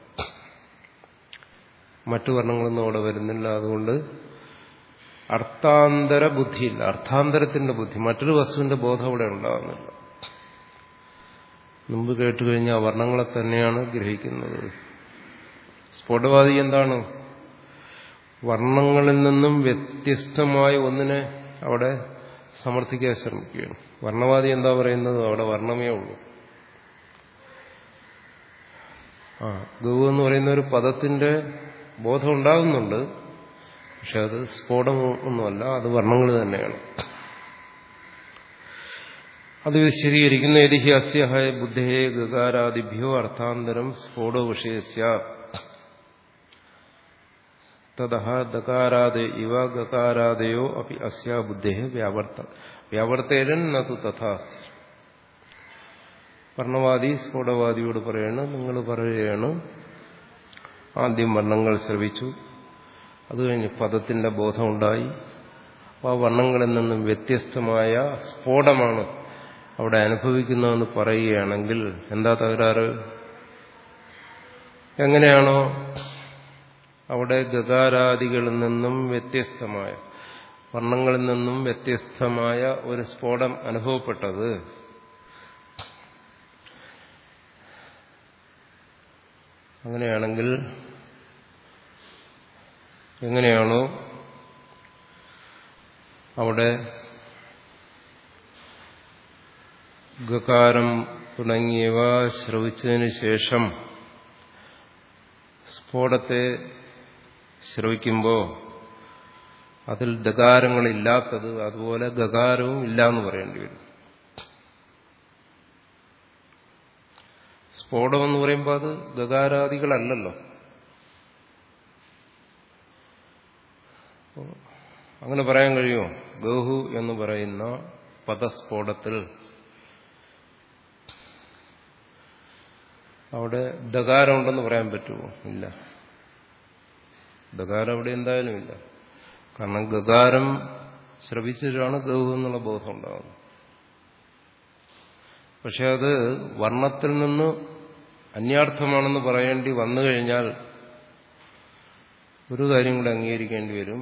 മറ്റു വർണ്ണങ്ങളൊന്നും അവിടെ വരുന്നില്ല അതുകൊണ്ട് അർത്ഥാന്തര ബുദ്ധിയില്ല അർത്ഥാന്തരത്തിന്റെ ബുദ്ധി മറ്റൊരു വസ്തുവിന്റെ ബോധം അവിടെ ഉണ്ടാകുന്നില്ല മുമ്പ് കേട്ടു കഴിഞ്ഞാൽ വർണ്ണങ്ങളെ തന്നെയാണ് ഗ്രഹിക്കുന്നത് സ്ഫോടവാദി എന്താണ് വർണ്ണങ്ങളിൽ നിന്നും വ്യത്യസ്തമായ ഒന്നിനെ അവിടെ സമർത്ഥിക്കാൻ ശ്രമിക്കുകയാണ് വർണ്ണവാദി എന്താ പറയുന്നത് അവിടെ വർണ്ണമേ ഉള്ളൂ ആ ഗൗ എന്ന് പറയുന്ന ഒരു പദത്തിന്റെ ബോധം ഉണ്ടാകുന്നുണ്ട് പക്ഷെ അത് സ്ഫോടം ഒന്നുമല്ല അത് വർണ്ണങ്ങൾ തന്നെയാണ് അത് വിശദീകരിക്കുന്ന യതിഹി അസ്യഹായ ബുദ്ധേ ഗകാരാദിഭ്യോ അർത്ഥാന്തരം സ്ഫോടോ വിഷയസ്യ തത ദകാരാദേ ഇവ ഗകാരാദയോ അപ്പി അസ്യ ബുദ്ധേ വ്യാവർത്ത വ്യാവർത്തേരൻ നതു തഥാ വർണ്ണവാദി സ്ഫോടവാദിയോട് പറയണം നിങ്ങൾ പറയുകയാണ് ആദ്യം വർണ്ണങ്ങൾ ശ്രവിച്ചു അത് കഴിഞ്ഞ് പദത്തിന്റെ ബോധമുണ്ടായി ആ വർണ്ണങ്ങളിൽ നിന്നും വ്യത്യസ്തമായ സ്ഫോടമാണ് അവിടെ അനുഭവിക്കുന്നതെന്ന് പറയുകയാണെങ്കിൽ എന്താ തകരാറ് എങ്ങനെയാണോ അവിടെ ഗകാരാദികളിൽ നിന്നും വ്യത്യസ്തമായ വർണ്ണങ്ങളിൽ നിന്നും വ്യത്യസ്തമായ ഒരു സ്ഫോടം അനുഭവപ്പെട്ടത് അങ്ങനെയാണെങ്കിൽ എങ്ങനെയാണോ അവിടെ ഗകാരം തുടങ്ങിയവ ശ്രവിച്ചതിന് ശേഷം സ്ഫോടത്തെ ശ്രവിക്കുമ്പോൾ അതിൽ ദകാരങ്ങളില്ലാത്തത് അതുപോലെ ഗകാരവും ഇല്ല എന്ന് പറയേണ്ടി വരും സ്ഫോടം എന്ന് പറയുമ്പോൾ അത് ഗകാരാദികളല്ലല്ലോ അങ്ങനെ പറയാൻ കഴിയുമോ ഗഹു എന്ന് പറയുന്ന പദസ്ഫോടത്തിൽ അവിടെ ദകാരമുണ്ടെന്ന് പറയാൻ പറ്റുമോ ഇല്ല ദകാരം അവിടെ എന്തായാലും ഇല്ല കാരണം ഗകാരം ശ്രവിച്ചിട്ടാണ് ഗഹു എന്നുള്ള ബോധം ഉണ്ടാകുന്നത് പക്ഷെ അത് വർണ്ണത്തിൽ നിന്ന് അന്യാർത്ഥമാണെന്ന് പറയേണ്ടി വന്നു കഴിഞ്ഞാൽ ഒരു കാര്യം കൂടെ അംഗീകരിക്കേണ്ടി വരും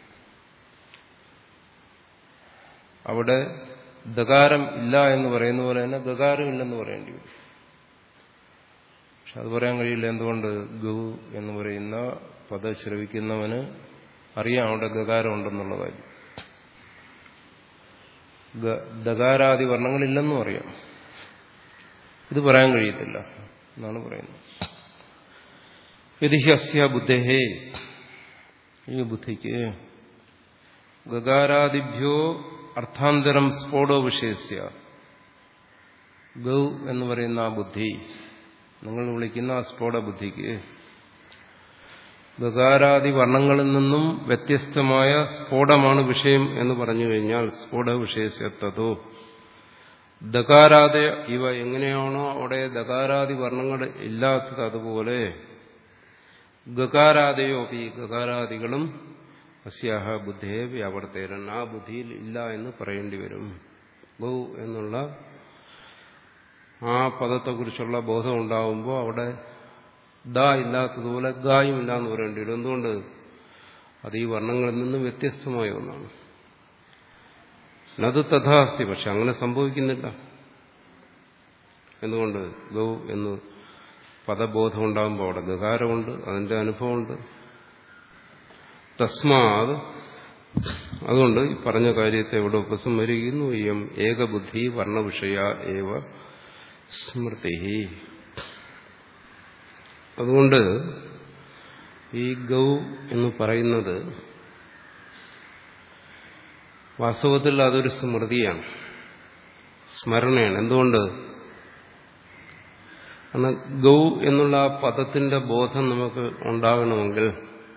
അവിടെ ദകാരം ഇല്ല എന്ന് പറയുന്ന പോലെ തന്നെ ഗകാരം ഇല്ലെന്ന് പറയേണ്ടി വരും പക്ഷെ അത് പറയാൻ കഴിയില്ല എന്തുകൊണ്ട് ഗു എന്ന് പറയുന്ന പദ ശ്രവിക്കുന്നവന് അറിയാം അവിടെ ഗകാരം ഉണ്ടെന്നുള്ള കാര്യം ദകാരാദി വർണ്ണങ്ങളില്ലെന്നും അറിയാം ഇത് പറയാൻ കഴിയത്തില്ല എന്നാണ് പറയുന്നത് യതിഹ്യസ്യ ബുദ്ധേ ഈ ബുദ്ധിക്ക് ഗകാരാദിഭ്യോ അർത്ഥാന്തരം സ്ഫോടോ വിഷയസ്യ ഗൗ എന്ന് പറയുന്ന ആ ബുദ്ധി നിങ്ങൾ വിളിക്കുന്ന ആ സ്ഫോട ബുദ്ധിക്ക് ഗകാരാദി വർണ്ണങ്ങളിൽ നിന്നും വ്യത്യസ്തമായ സ്ഫോടമാണ് വിഷയം എന്ന് പറഞ്ഞു കഴിഞ്ഞാൽ സ്ഫോട വിഷയസ്യത്തതോ ദകാരാദയ ഇവ എങ്ങനെയാണോ അവിടെ ദകാരാദി വർണ്ണങ്ങൾ ഇല്ലാത്തത് അതുപോലെ ഗകാരാദയോ ഈ ഗകാരാദികളും അസ്യാഹ ബുദ്ധിയെ വ്യാവർത്തേരൻ ആ ബുദ്ധിയിൽ ഇല്ല എന്ന് പറയേണ്ടി വരും ബഹു എന്നുള്ള ആ പദത്തെക്കുറിച്ചുള്ള ബോധം ഉണ്ടാകുമ്പോൾ അവിടെ ദ ഇല്ലാത്തതുപോലെ ഗായും ഇല്ല എന്ന് പറയേണ്ടി വരും എന്തുകൊണ്ട് അത് ഈ വർണ്ണങ്ങളിൽ നിന്ന് വ്യത്യസ്തമായ ഒന്നാണ് അത് തഥാസ്തി പക്ഷെ അങ്ങനെ സംഭവിക്കുന്നില്ല എന്തുകൊണ്ട് ഗൗ എന്ന് പദബോധം ഉണ്ടാകുമ്പോൾ അവിടെ ഗകാരമുണ്ട് അതിന്റെ അനുഭവമുണ്ട് തസ്മാത് അതുകൊണ്ട് ഈ പറഞ്ഞ കാര്യത്തെ ഇവിടെ ഉപസംഹരിക്കുന്നു ഇയം ഏകബുദ്ധി വർണ്ണവിഷയ ഏവ സ്മൃതി അതുകൊണ്ട് ഈ ഗൗ എന്ന് പറയുന്നത് വാസ്തവത്തിൽ അതൊരു സ്മൃതിയാണ് സ്മരണയാണ് എന്തുകൊണ്ട് കാരണം ഗൗ എന്നുള്ള ആ പദത്തിന്റെ ബോധം നമുക്ക് ഉണ്ടാകണമെങ്കിൽ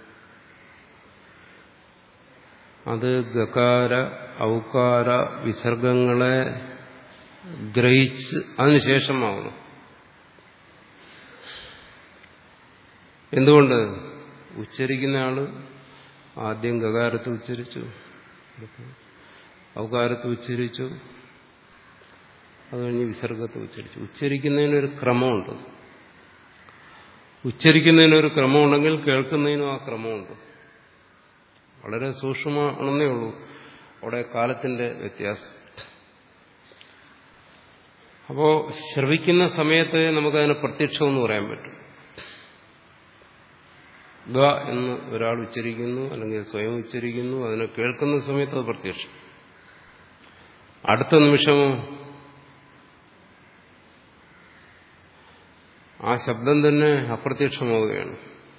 അത് ഗകാര ഔകാര വിസർഗങ്ങളെ ഗ്രഹിച്ച് അതിനുശേഷമാവണം എന്തുകൊണ്ട് ഉച്ചരിക്കുന്ന ആള് ആദ്യം ഗകാരത്ത് ഉച്ചരിച്ചു ഔകാരത്ത് ഉച്ചരിച്ചു അത് കഴിഞ്ഞ് വിസർഗത്തെ ഉച്ചരിച്ചു ഉച്ചരിക്കുന്നതിനൊരു ക്രമമുണ്ട് ഉച്ചരിക്കുന്നതിനൊരു ക്രമമുണ്ടെങ്കിൽ കേൾക്കുന്നതിനും ആ ക്രമമുണ്ട് വളരെ സൂക്ഷ്മമാണെന്നേ ഉള്ളൂ അവിടെ കാലത്തിന്റെ വ്യത്യാസം അപ്പോ ശ്രവിക്കുന്ന സമയത്ത് നമുക്കതിനെ പ്രത്യക്ഷം എന്ന് പറയാൻ പറ്റും ഗ എന്ന് ഒരാൾ ഉച്ചരിക്കുന്നു അല്ലെങ്കിൽ സ്വയം ഉച്ചരിക്കുന്നു അതിനെ കേൾക്കുന്ന സമയത്ത് അത് പ്രത്യക്ഷം അടുത്ത നിമിഷമോ ആ ശബ്ദം തന്നെ അപ്രത്യക്ഷമാവുകയാണ്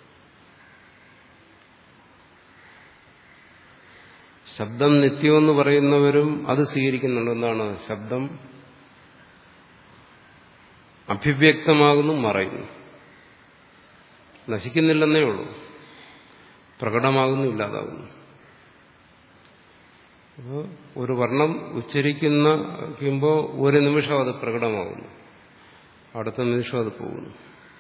ശബ്ദം നിത്യമെന്ന് പറയുന്നവരും അത് സ്വീകരിക്കുന്നുണ്ട് എന്താണ് ശബ്ദം അഭിവ്യക്തമാകുന്നു മറയുന്നു നശിക്കുന്നില്ലെന്നേ ഉള്ളൂ പ്രകടമാകുന്നു ഇല്ലാതാകുന്നു അപ്പോൾ ഒരു വർണ്ണം ഉച്ചരിക്കുമ്പോൾ ഒരു നിമിഷം അത് പ്രകടമാകുന്നു അടുത്ത നിമിഷം അത് പോകുന്നു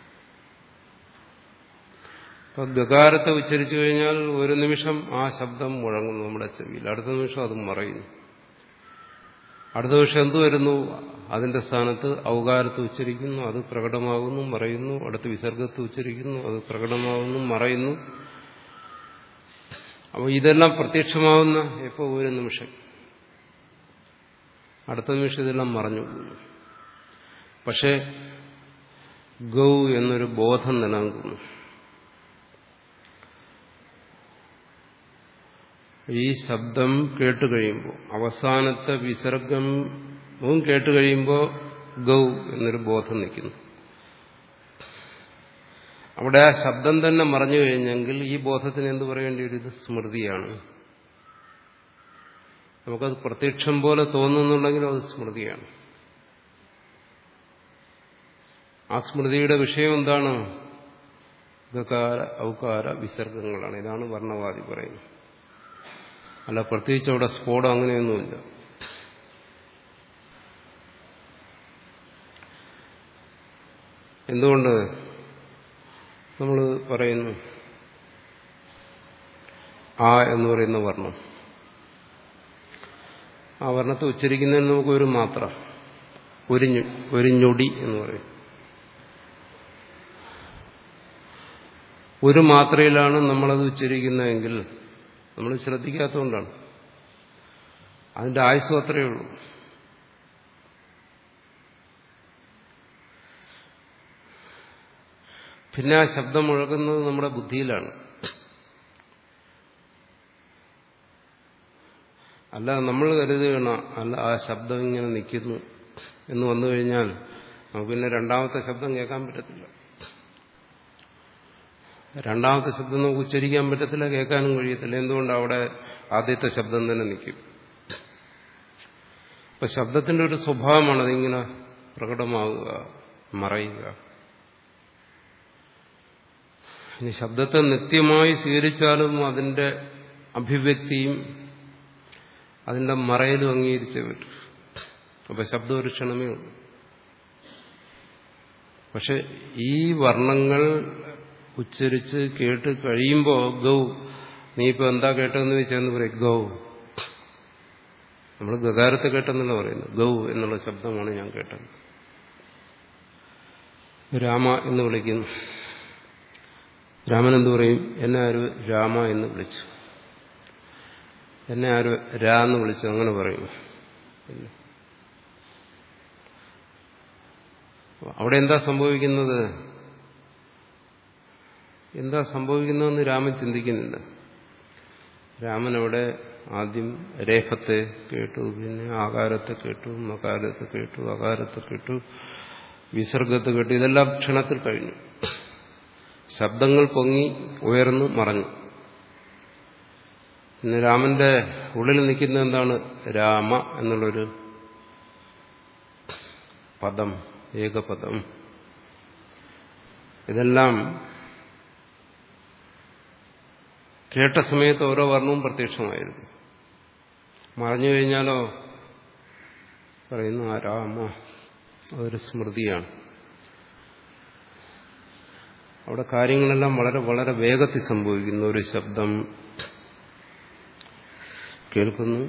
അപ്പൊ ഗകാരത്തെ ഉച്ചരിച്ചു കഴിഞ്ഞാൽ ഒരു നിമിഷം ആ ശബ്ദം മുഴങ്ങുന്നു നമ്മുടെ ചെവിയിൽ അടുത്ത നിമിഷം അത് മറയുന്നു അടുത്ത നിമിഷം എന്തു വരുന്നു അതിന്റെ സ്ഥാനത്ത് ഔകാരത്ത് ഉച്ചരിക്കുന്നു അത് പ്രകടമാകുന്നു മറയുന്നു അടുത്ത വിസർഗത്ത് ഉച്ചരിക്കുന്നു അത് പ്രകടമാകുന്നു മറയുന്നു അപ്പോൾ ഇതെല്ലാം പ്രത്യക്ഷമാവുന്ന എപ്പോൾ ഒരു നിമിഷം അടുത്ത നിമിഷം ഇതെല്ലാം മറഞ്ഞു പക്ഷേ ഗൗ എന്നൊരു ബോധം നിലനിൽക്കുന്നു ഈ ശബ്ദം കേട്ട് കഴിയുമ്പോൾ അവസാനത്തെ വിസർഗവും കേട്ട് കഴിയുമ്പോൾ ഗൗ എന്നൊരു ബോധം നിൽക്കുന്നു അവിടെ ആ ശബ്ദം തന്നെ മറഞ്ഞു കഴിഞ്ഞെങ്കിൽ ഈ ബോധത്തിന് എന്ത് പറയേണ്ടി വരും ഇത് സ്മൃതിയാണ് നമുക്കത് പ്രത്യക്ഷം പോലെ തോന്നുന്നുണ്ടെങ്കിലും അത് സ്മൃതിയാണ് ആ സ്മൃതിയുടെ വിഷയം എന്താണ് ഗകാര ഔകാര വിസർഗങ്ങളാണ് ഇതാണ് വർണ്ണവാദി പറയുന്നത് അല്ല പ്രത്യേകിച്ച് അവിടെ സ്ഫോടം അങ്ങനെയൊന്നുമില്ല എന്തുകൊണ്ട് നമ്മൾ പറയുന്നു ആ എന്ന് പറയുന്ന വർണ്ണം ആ വർണ്ണത്തെ ഉച്ചരിക്കുന്നതിന് നമുക്ക് ഒരു മാത്ര ഒരു ഒരു ഞൊടി എന്ന് പറയും ഒരു മാത്രയിലാണ് നമ്മളത് ഉച്ചരിക്കുന്നതെങ്കിൽ നമ്മൾ ശ്രദ്ധിക്കാത്തതുകൊണ്ടാണ് അതിന്റെ ആയുസ്സും അത്രയേ ഉള്ളൂ പിന്നെ ആ ശബ്ദം മുഴക്കുന്നത് നമ്മുടെ ബുദ്ധിയിലാണ് അല്ല നമ്മൾ കരുതുകയാണ് അല്ല ആ ശബ്ദം ഇങ്ങനെ നിൽക്കുന്നു എന്ന് വന്നു കഴിഞ്ഞാൽ നമുക്ക് പിന്നെ രണ്ടാമത്തെ ശബ്ദം കേൾക്കാൻ പറ്റത്തില്ല രണ്ടാമത്തെ ശബ്ദം നമുക്ക് ഉച്ചരിക്കാൻ പറ്റത്തില്ല കേൾക്കാനും കഴിയത്തില്ല എന്തുകൊണ്ട് അവിടെ ആദ്യത്തെ ശബ്ദം തന്നെ നിൽക്കും അപ്പൊ ശബ്ദത്തിന്റെ ഒരു സ്വഭാവമാണ് അതിങ്ങനെ പ്രകടമാവുക മറയുക ഇനി ശബ്ദത്തെ നിത്യമായി സ്വീകരിച്ചാലും അതിന്റെ അഭിവ്യക്തിയും അതിന്റെ മറയിലും അംഗീകരിച്ചേ പറ്റും അപ്പൊ ശബ്ദം ഒരു ക്ഷണമേ ഉള്ളൂ പക്ഷെ ഈ വർണ്ണങ്ങൾ ഉച്ചരിച്ച് കേട്ട് കഴിയുമ്പോൾ ഗൗ നീ ഇപ്പൊ എന്താ കേട്ടതെന്ന് ചോദിച്ചെന്ന് പറയും ഗൗ നമ്മൾ ഗകാരത്തെ കേട്ടെന്നല്ല പറയുന്നത് ഗൗ എന്നുള്ള ശബ്ദമാണ് ഞാൻ കേട്ടത് രാമ എന്ന് വിളിക്കുന്നു രാമൻ എന്ത് പറയും എന്നെ ആര് രാമ എന്ന് വിളിച്ചു എന്നെ ആര് രാ എന്ന് വിളിച്ചു അങ്ങനെ പറയും ഇല്ല. അവിടെ എന്താ സംഭവിക്കുന്നത് എന്താ സംഭവിക്കുന്നതെന്ന് രാമൻ ചിന്തിക്കുന്നില്ല രാമൻ അവിടെ ആദ്യം രേഖത്തെ കേട്ടു പിന്നെ ആകാരത്തെ കേട്ടു മകാരത്തെ കേട്ടു അകാരത്തെ കേട്ടു വിസർഗത്തെ കേട്ടു ഇതെല്ലാം ക്ഷണത്തിൽ കഴിഞ്ഞു ശബ്ദങ്ങൾ പൊങ്ങി ഉയർന്നു മറഞ്ഞു പിന്നെ രാമന്റെ ഉള്ളിൽ നിൽക്കുന്ന എന്താണ് രാമ എന്നുള്ളൊരു പദം ഏകപദം ഇതെല്ലാം കേട്ട സമയത്ത് ഓരോ വർണ്ണവും പ്രത്യക്ഷമായിരുന്നു മറഞ്ഞു കഴിഞ്ഞാലോ പറയുന്നു ആ രാമ അതൊരു സ്മൃതിയാണ് അവിടെ കാര്യങ്ങളെല്ലാം വളരെ വളരെ വേഗത്തിൽ സംഭവിക്കുന്നു ഒരു ശബ്ദം കേൾക്കുന്നു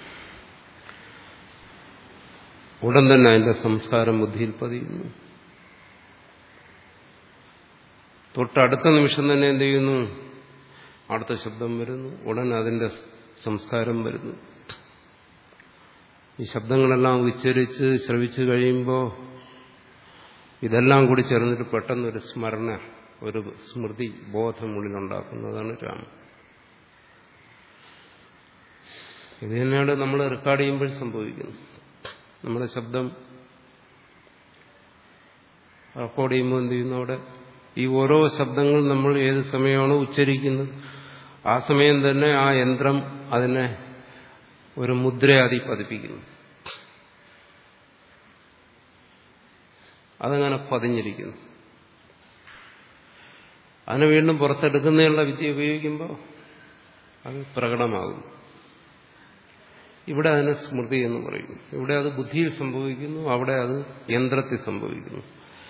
ഉടൻ തന്നെ അതിന്റെ സംസ്കാരം ബുദ്ധിയിൽ പതിയുന്നു തൊട്ടടുത്ത നിമിഷം തന്നെ എന്ത് ചെയ്യുന്നു അടുത്ത ശബ്ദം വരുന്നു ഉടൻ അതിന്റെ സംസ്കാരം വരുന്നു ഈ ശബ്ദങ്ങളെല്ലാം ഉച്ചരിച്ച് ശ്രവിച്ചു കഴിയുമ്പോൾ ഇതെല്ലാം കൂടി ചേർന്നിട്ട് പെട്ടെന്നൊരു സ്മരണ ഒരു സ്മൃതി ബോധം ഉള്ളിലുണ്ടാക്കുന്നതാണ് രാമൻ ഇത് തന്നെയാണ് നമ്മൾ റെക്കോർഡ് ചെയ്യുമ്പോൾ സംഭവിക്കുന്നത് നമ്മുടെ ശബ്ദം റെക്കോർഡ് ചെയ്യുമ്പോൾ എന്ത് ചെയ്യുന്നു അവിടെ ഈ ഓരോ ശബ്ദങ്ങൾ നമ്മൾ ഏത് സമയമാണോ ഉച്ചരിക്കുന്നത് ആ സമയം തന്നെ ആ യന്ത്രം അതിനെ ഒരു മുദ്രയാതി പതിപ്പിക്കുന്നു അതങ്ങനെ പതിഞ്ഞിരിക്കുന്നു അതിനെ വീണ്ടും പുറത്തെടുക്കുന്നതിനുള്ള വിദ്യ ഉപയോഗിക്കുമ്പോൾ അത് പ്രകടമാകും ഇവിടെ അതിനെ സ്മൃതി എന്ന് പറയും ഇവിടെ അത് ബുദ്ധിയിൽ സംഭവിക്കുന്നു അവിടെ അത് യന്ത്രത്തിൽ സംഭവിക്കുന്നു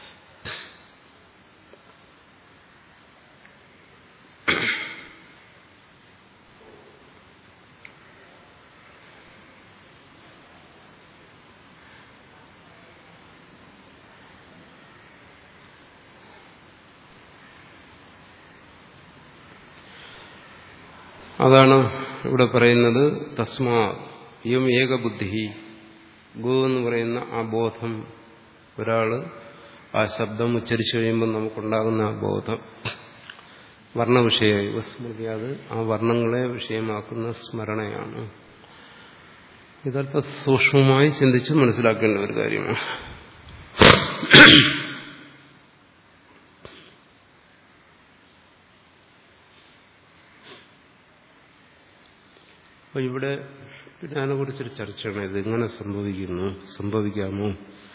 അതാണ് ഇവിടെ പറയുന്നത് തസ്മാ ഇയം ഏകബുദ്ധി ഗോ എന്ന് പറയുന്ന ആ ബോധം ഒരാള് ആ ശബ്ദം ഉച്ചരിച്ചു കഴിയുമ്പോൾ നമുക്കുണ്ടാകുന്ന ആ ബോധം വർണ്ണവിഷയമായി സ്മൃതി അത് ആ വർണ്ണങ്ങളെ വിഷയമാക്കുന്ന സ്മരണയാണ് ഇതല്പ സൂക്ഷ്മമായി ചിന്തിച്ച് മനസ്സിലാക്കേണ്ട ഒരു കാര്യമാണ് അപ്പൊ ഇവിടെ പിന്നെ അതിനെക്കുറിച്ചൊരു ചർച്ചയാണ് ഇത് എങ്ങനെ സംഭവിക്കുന്നു സംഭവിക്കാമോ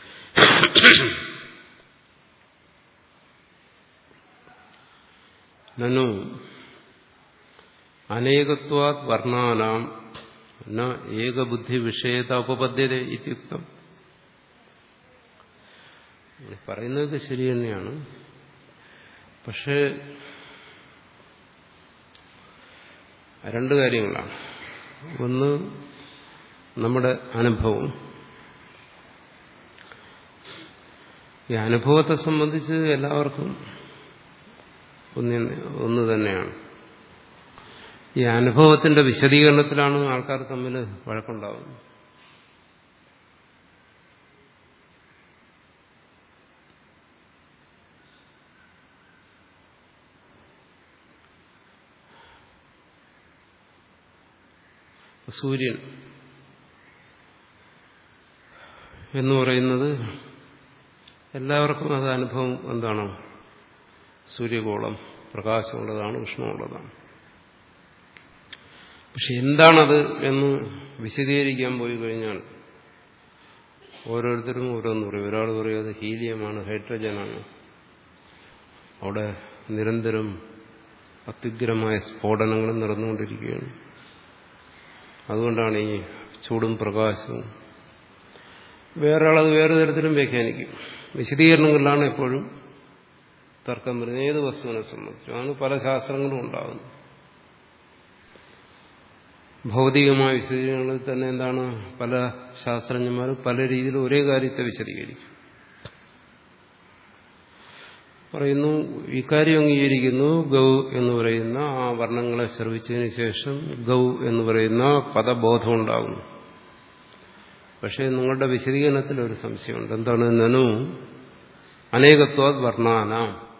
നനു അനേകത്വാത് വർണ്ണാനാം ന ഏകബുദ്ധി വിഷയത ഉപപദ്ധ്യത ഇത്യുക്തം പറയുന്നത് ശരി തന്നെയാണ് പക്ഷേ രണ്ട് കാര്യങ്ങളാണ് ഒന്ന് നമ്മുടെ അനുഭവം ഈ അനുഭവത്തെ സംബന്ധിച്ച് എല്ലാവർക്കും ഒന്ന് ഒന്ന് തന്നെയാണ് ഈ അനുഭവത്തിന്റെ വിശദീകരണത്തിലാണ് ആൾക്കാർ തമ്മിൽ വഴക്കുണ്ടാവുന്നത് സൂര്യൻ എന്ന് പറയുന്നത് എല്ലാവർക്കും അത് അനുഭവം എന്താണോ സൂര്യഗോളം പ്രകാശമുള്ളതാണ് ഉഷ്ണമുള്ളതാണ് പക്ഷെ എന്താണത് എന്ന് വിശദീകരിക്കാൻ പോയി കഴിഞ്ഞാൽ ഓരോരുത്തരും ഓരോന്ന് പറയും ഒരാൾ പറയും അത് ഹീലിയമാണ് ഹൈഡ്രജനാണ് അവിടെ നിരന്തരം അത്യുഗ്രമായ സ്ഫോടനങ്ങൾ നടന്നുകൊണ്ടിരിക്കുകയാണ് അതുകൊണ്ടാണ് ഈ ചൂടും പ്രകാശവും വേറെ ആളത് വേറെ തരത്തിലും വ്യാഖ്യാനിക്കും വിശദീകരണങ്ങളിലാണ് എപ്പോഴും തർക്കം വരുന്നത് ഏത് വസ്തുവിനെ സംബന്ധിച്ചും ആണ് പല ശാസ്ത്രങ്ങളും ഉണ്ടാകുന്നത് ഭൗതികമായ വിശദീകരണങ്ങളിൽ തന്നെ എന്താണ് പല ശാസ്ത്രജ്ഞന്മാരും പല രീതിയിൽ ഒരേ കാര്യത്തെ വിശദീകരിക്കും പറയുന്നു ഇക്കാര്യം അംഗീകരിക്കുന്നു ഗൗ എന്ന് പറയുന്ന ആ വർണ്ണങ്ങളെ ശ്രവിച്ചതിന് ശേഷം ഗൗ എന്ന് പറയുന്ന പദബോധം ഉണ്ടാകുന്നു പക്ഷേ നിങ്ങളുടെ വിശദീകരണത്തിൽ ഒരു സംശയമുണ്ട് എന്താണ് നനു അനേകത്വ വർണ്ണാന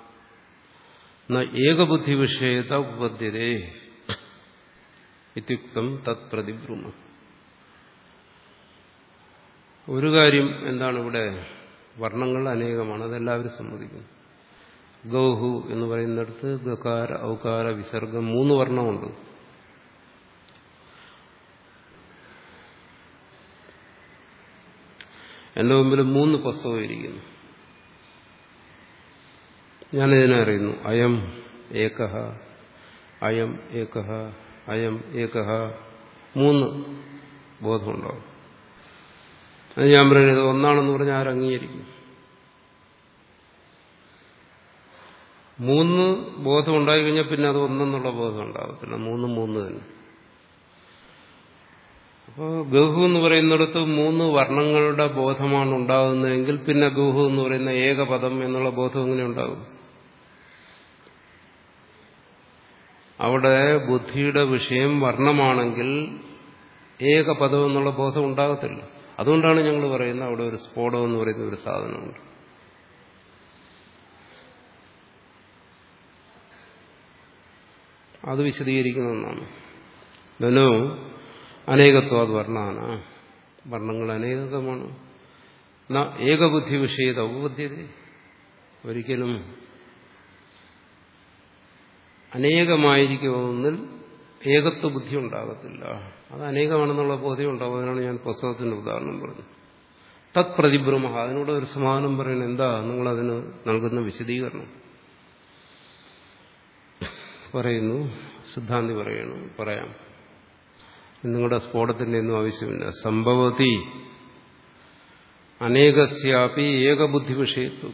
ഏകബുദ്ധി വിഷയത ഉപദ്ധ്യതേ ഇത്യുക്തം തത് പ്രതിബ്രൂമ ഒരു കാര്യം എന്താണ് ഇവിടെ വർണ്ണങ്ങൾ അനേകമാണ് അതെല്ലാവരും സമ്മതിക്കുന്നു ഗൗഹു എന്ന് പറയുന്നിടത്ത് ഗകാര ഔകാര വിസർഗം മൂന്ന് വർണ്ണമുണ്ട് എന്റെ മുമ്പിൽ മൂന്ന് പുസ്തകം ഇരിക്കുന്നു ഞാനിതിനെ അറിയുന്നു അയം ഏകഹ അയം ഏകഹ അയം ഏകഹ മൂന്ന് ബോധമുണ്ടാവും അത് ഞാൻ പറയുന്നത് ഒന്നാണെന്ന് പറഞ്ഞാൽ ആരംഗീകരിക്കും മൂന്ന് ബോധം ഉണ്ടായി കഴിഞ്ഞാൽ പിന്നെ അത് ഒന്നെന്നുള്ള ബോധം ഉണ്ടാകത്തില്ല മൂന്ന് മൂന്ന് തന്നെ അപ്പോൾ ഗഹു എന്ന് പറയുന്നിടത്ത് മൂന്ന് വർണ്ണങ്ങളുടെ ബോധമാണ് ഉണ്ടാകുന്നതെങ്കിൽ പിന്നെ ഗുഹു എന്ന് പറയുന്ന ഏകപദം എന്നുള്ള ബോധം എങ്ങനെ ഉണ്ടാകും അവിടെ ബുദ്ധിയുടെ വിഷയം വർണ്ണമാണെങ്കിൽ ഏകപദം എന്നുള്ള ബോധം ഉണ്ടാകത്തില്ല അതുകൊണ്ടാണ് ഞങ്ങൾ പറയുന്നത് അവിടെ ഒരു സ്ഫോടം എന്ന് പറയുന്ന ഒരു സാധനമുണ്ട് അത് വിശദീകരിക്കുന്ന ഒന്നാണ് ധനു അനേകത്വാത് വർണ്ണാന വർണ്ണങ്ങൾ അനേകമാണ് ഏകബുദ്ധി വിഷയത ഉപബുദ്ധ്യത ഒരിക്കലും അനേകമായിരിക്കുമെന്നിൽ ഏകത്വ ബുദ്ധി ഉണ്ടാകത്തില്ല അത് അനേകമാണെന്നുള്ള ബോധ്യം ഉണ്ടാവും അതിനാണ് ഞാൻ പുസ്തകത്തിന്റെ ഉദാഹരണം പറഞ്ഞത് തത് പ്രതിബ്രഹ്മ അതിനോട് ഒരു സമാധാനം പറയുന്നത് എന്താ നിങ്ങളതിന് നൽകുന്ന വിശദീകരണം പറയുന്നു സിദ്ധാന്തി പറയണു പറയാം നിങ്ങളുടെ സ്ഫോടത്തിന്റെ ഒന്നും ആവശ്യമില്ല സംഭവതി അനേകസ്യാപി ഏകബുദ്ധി വിഷയത്വം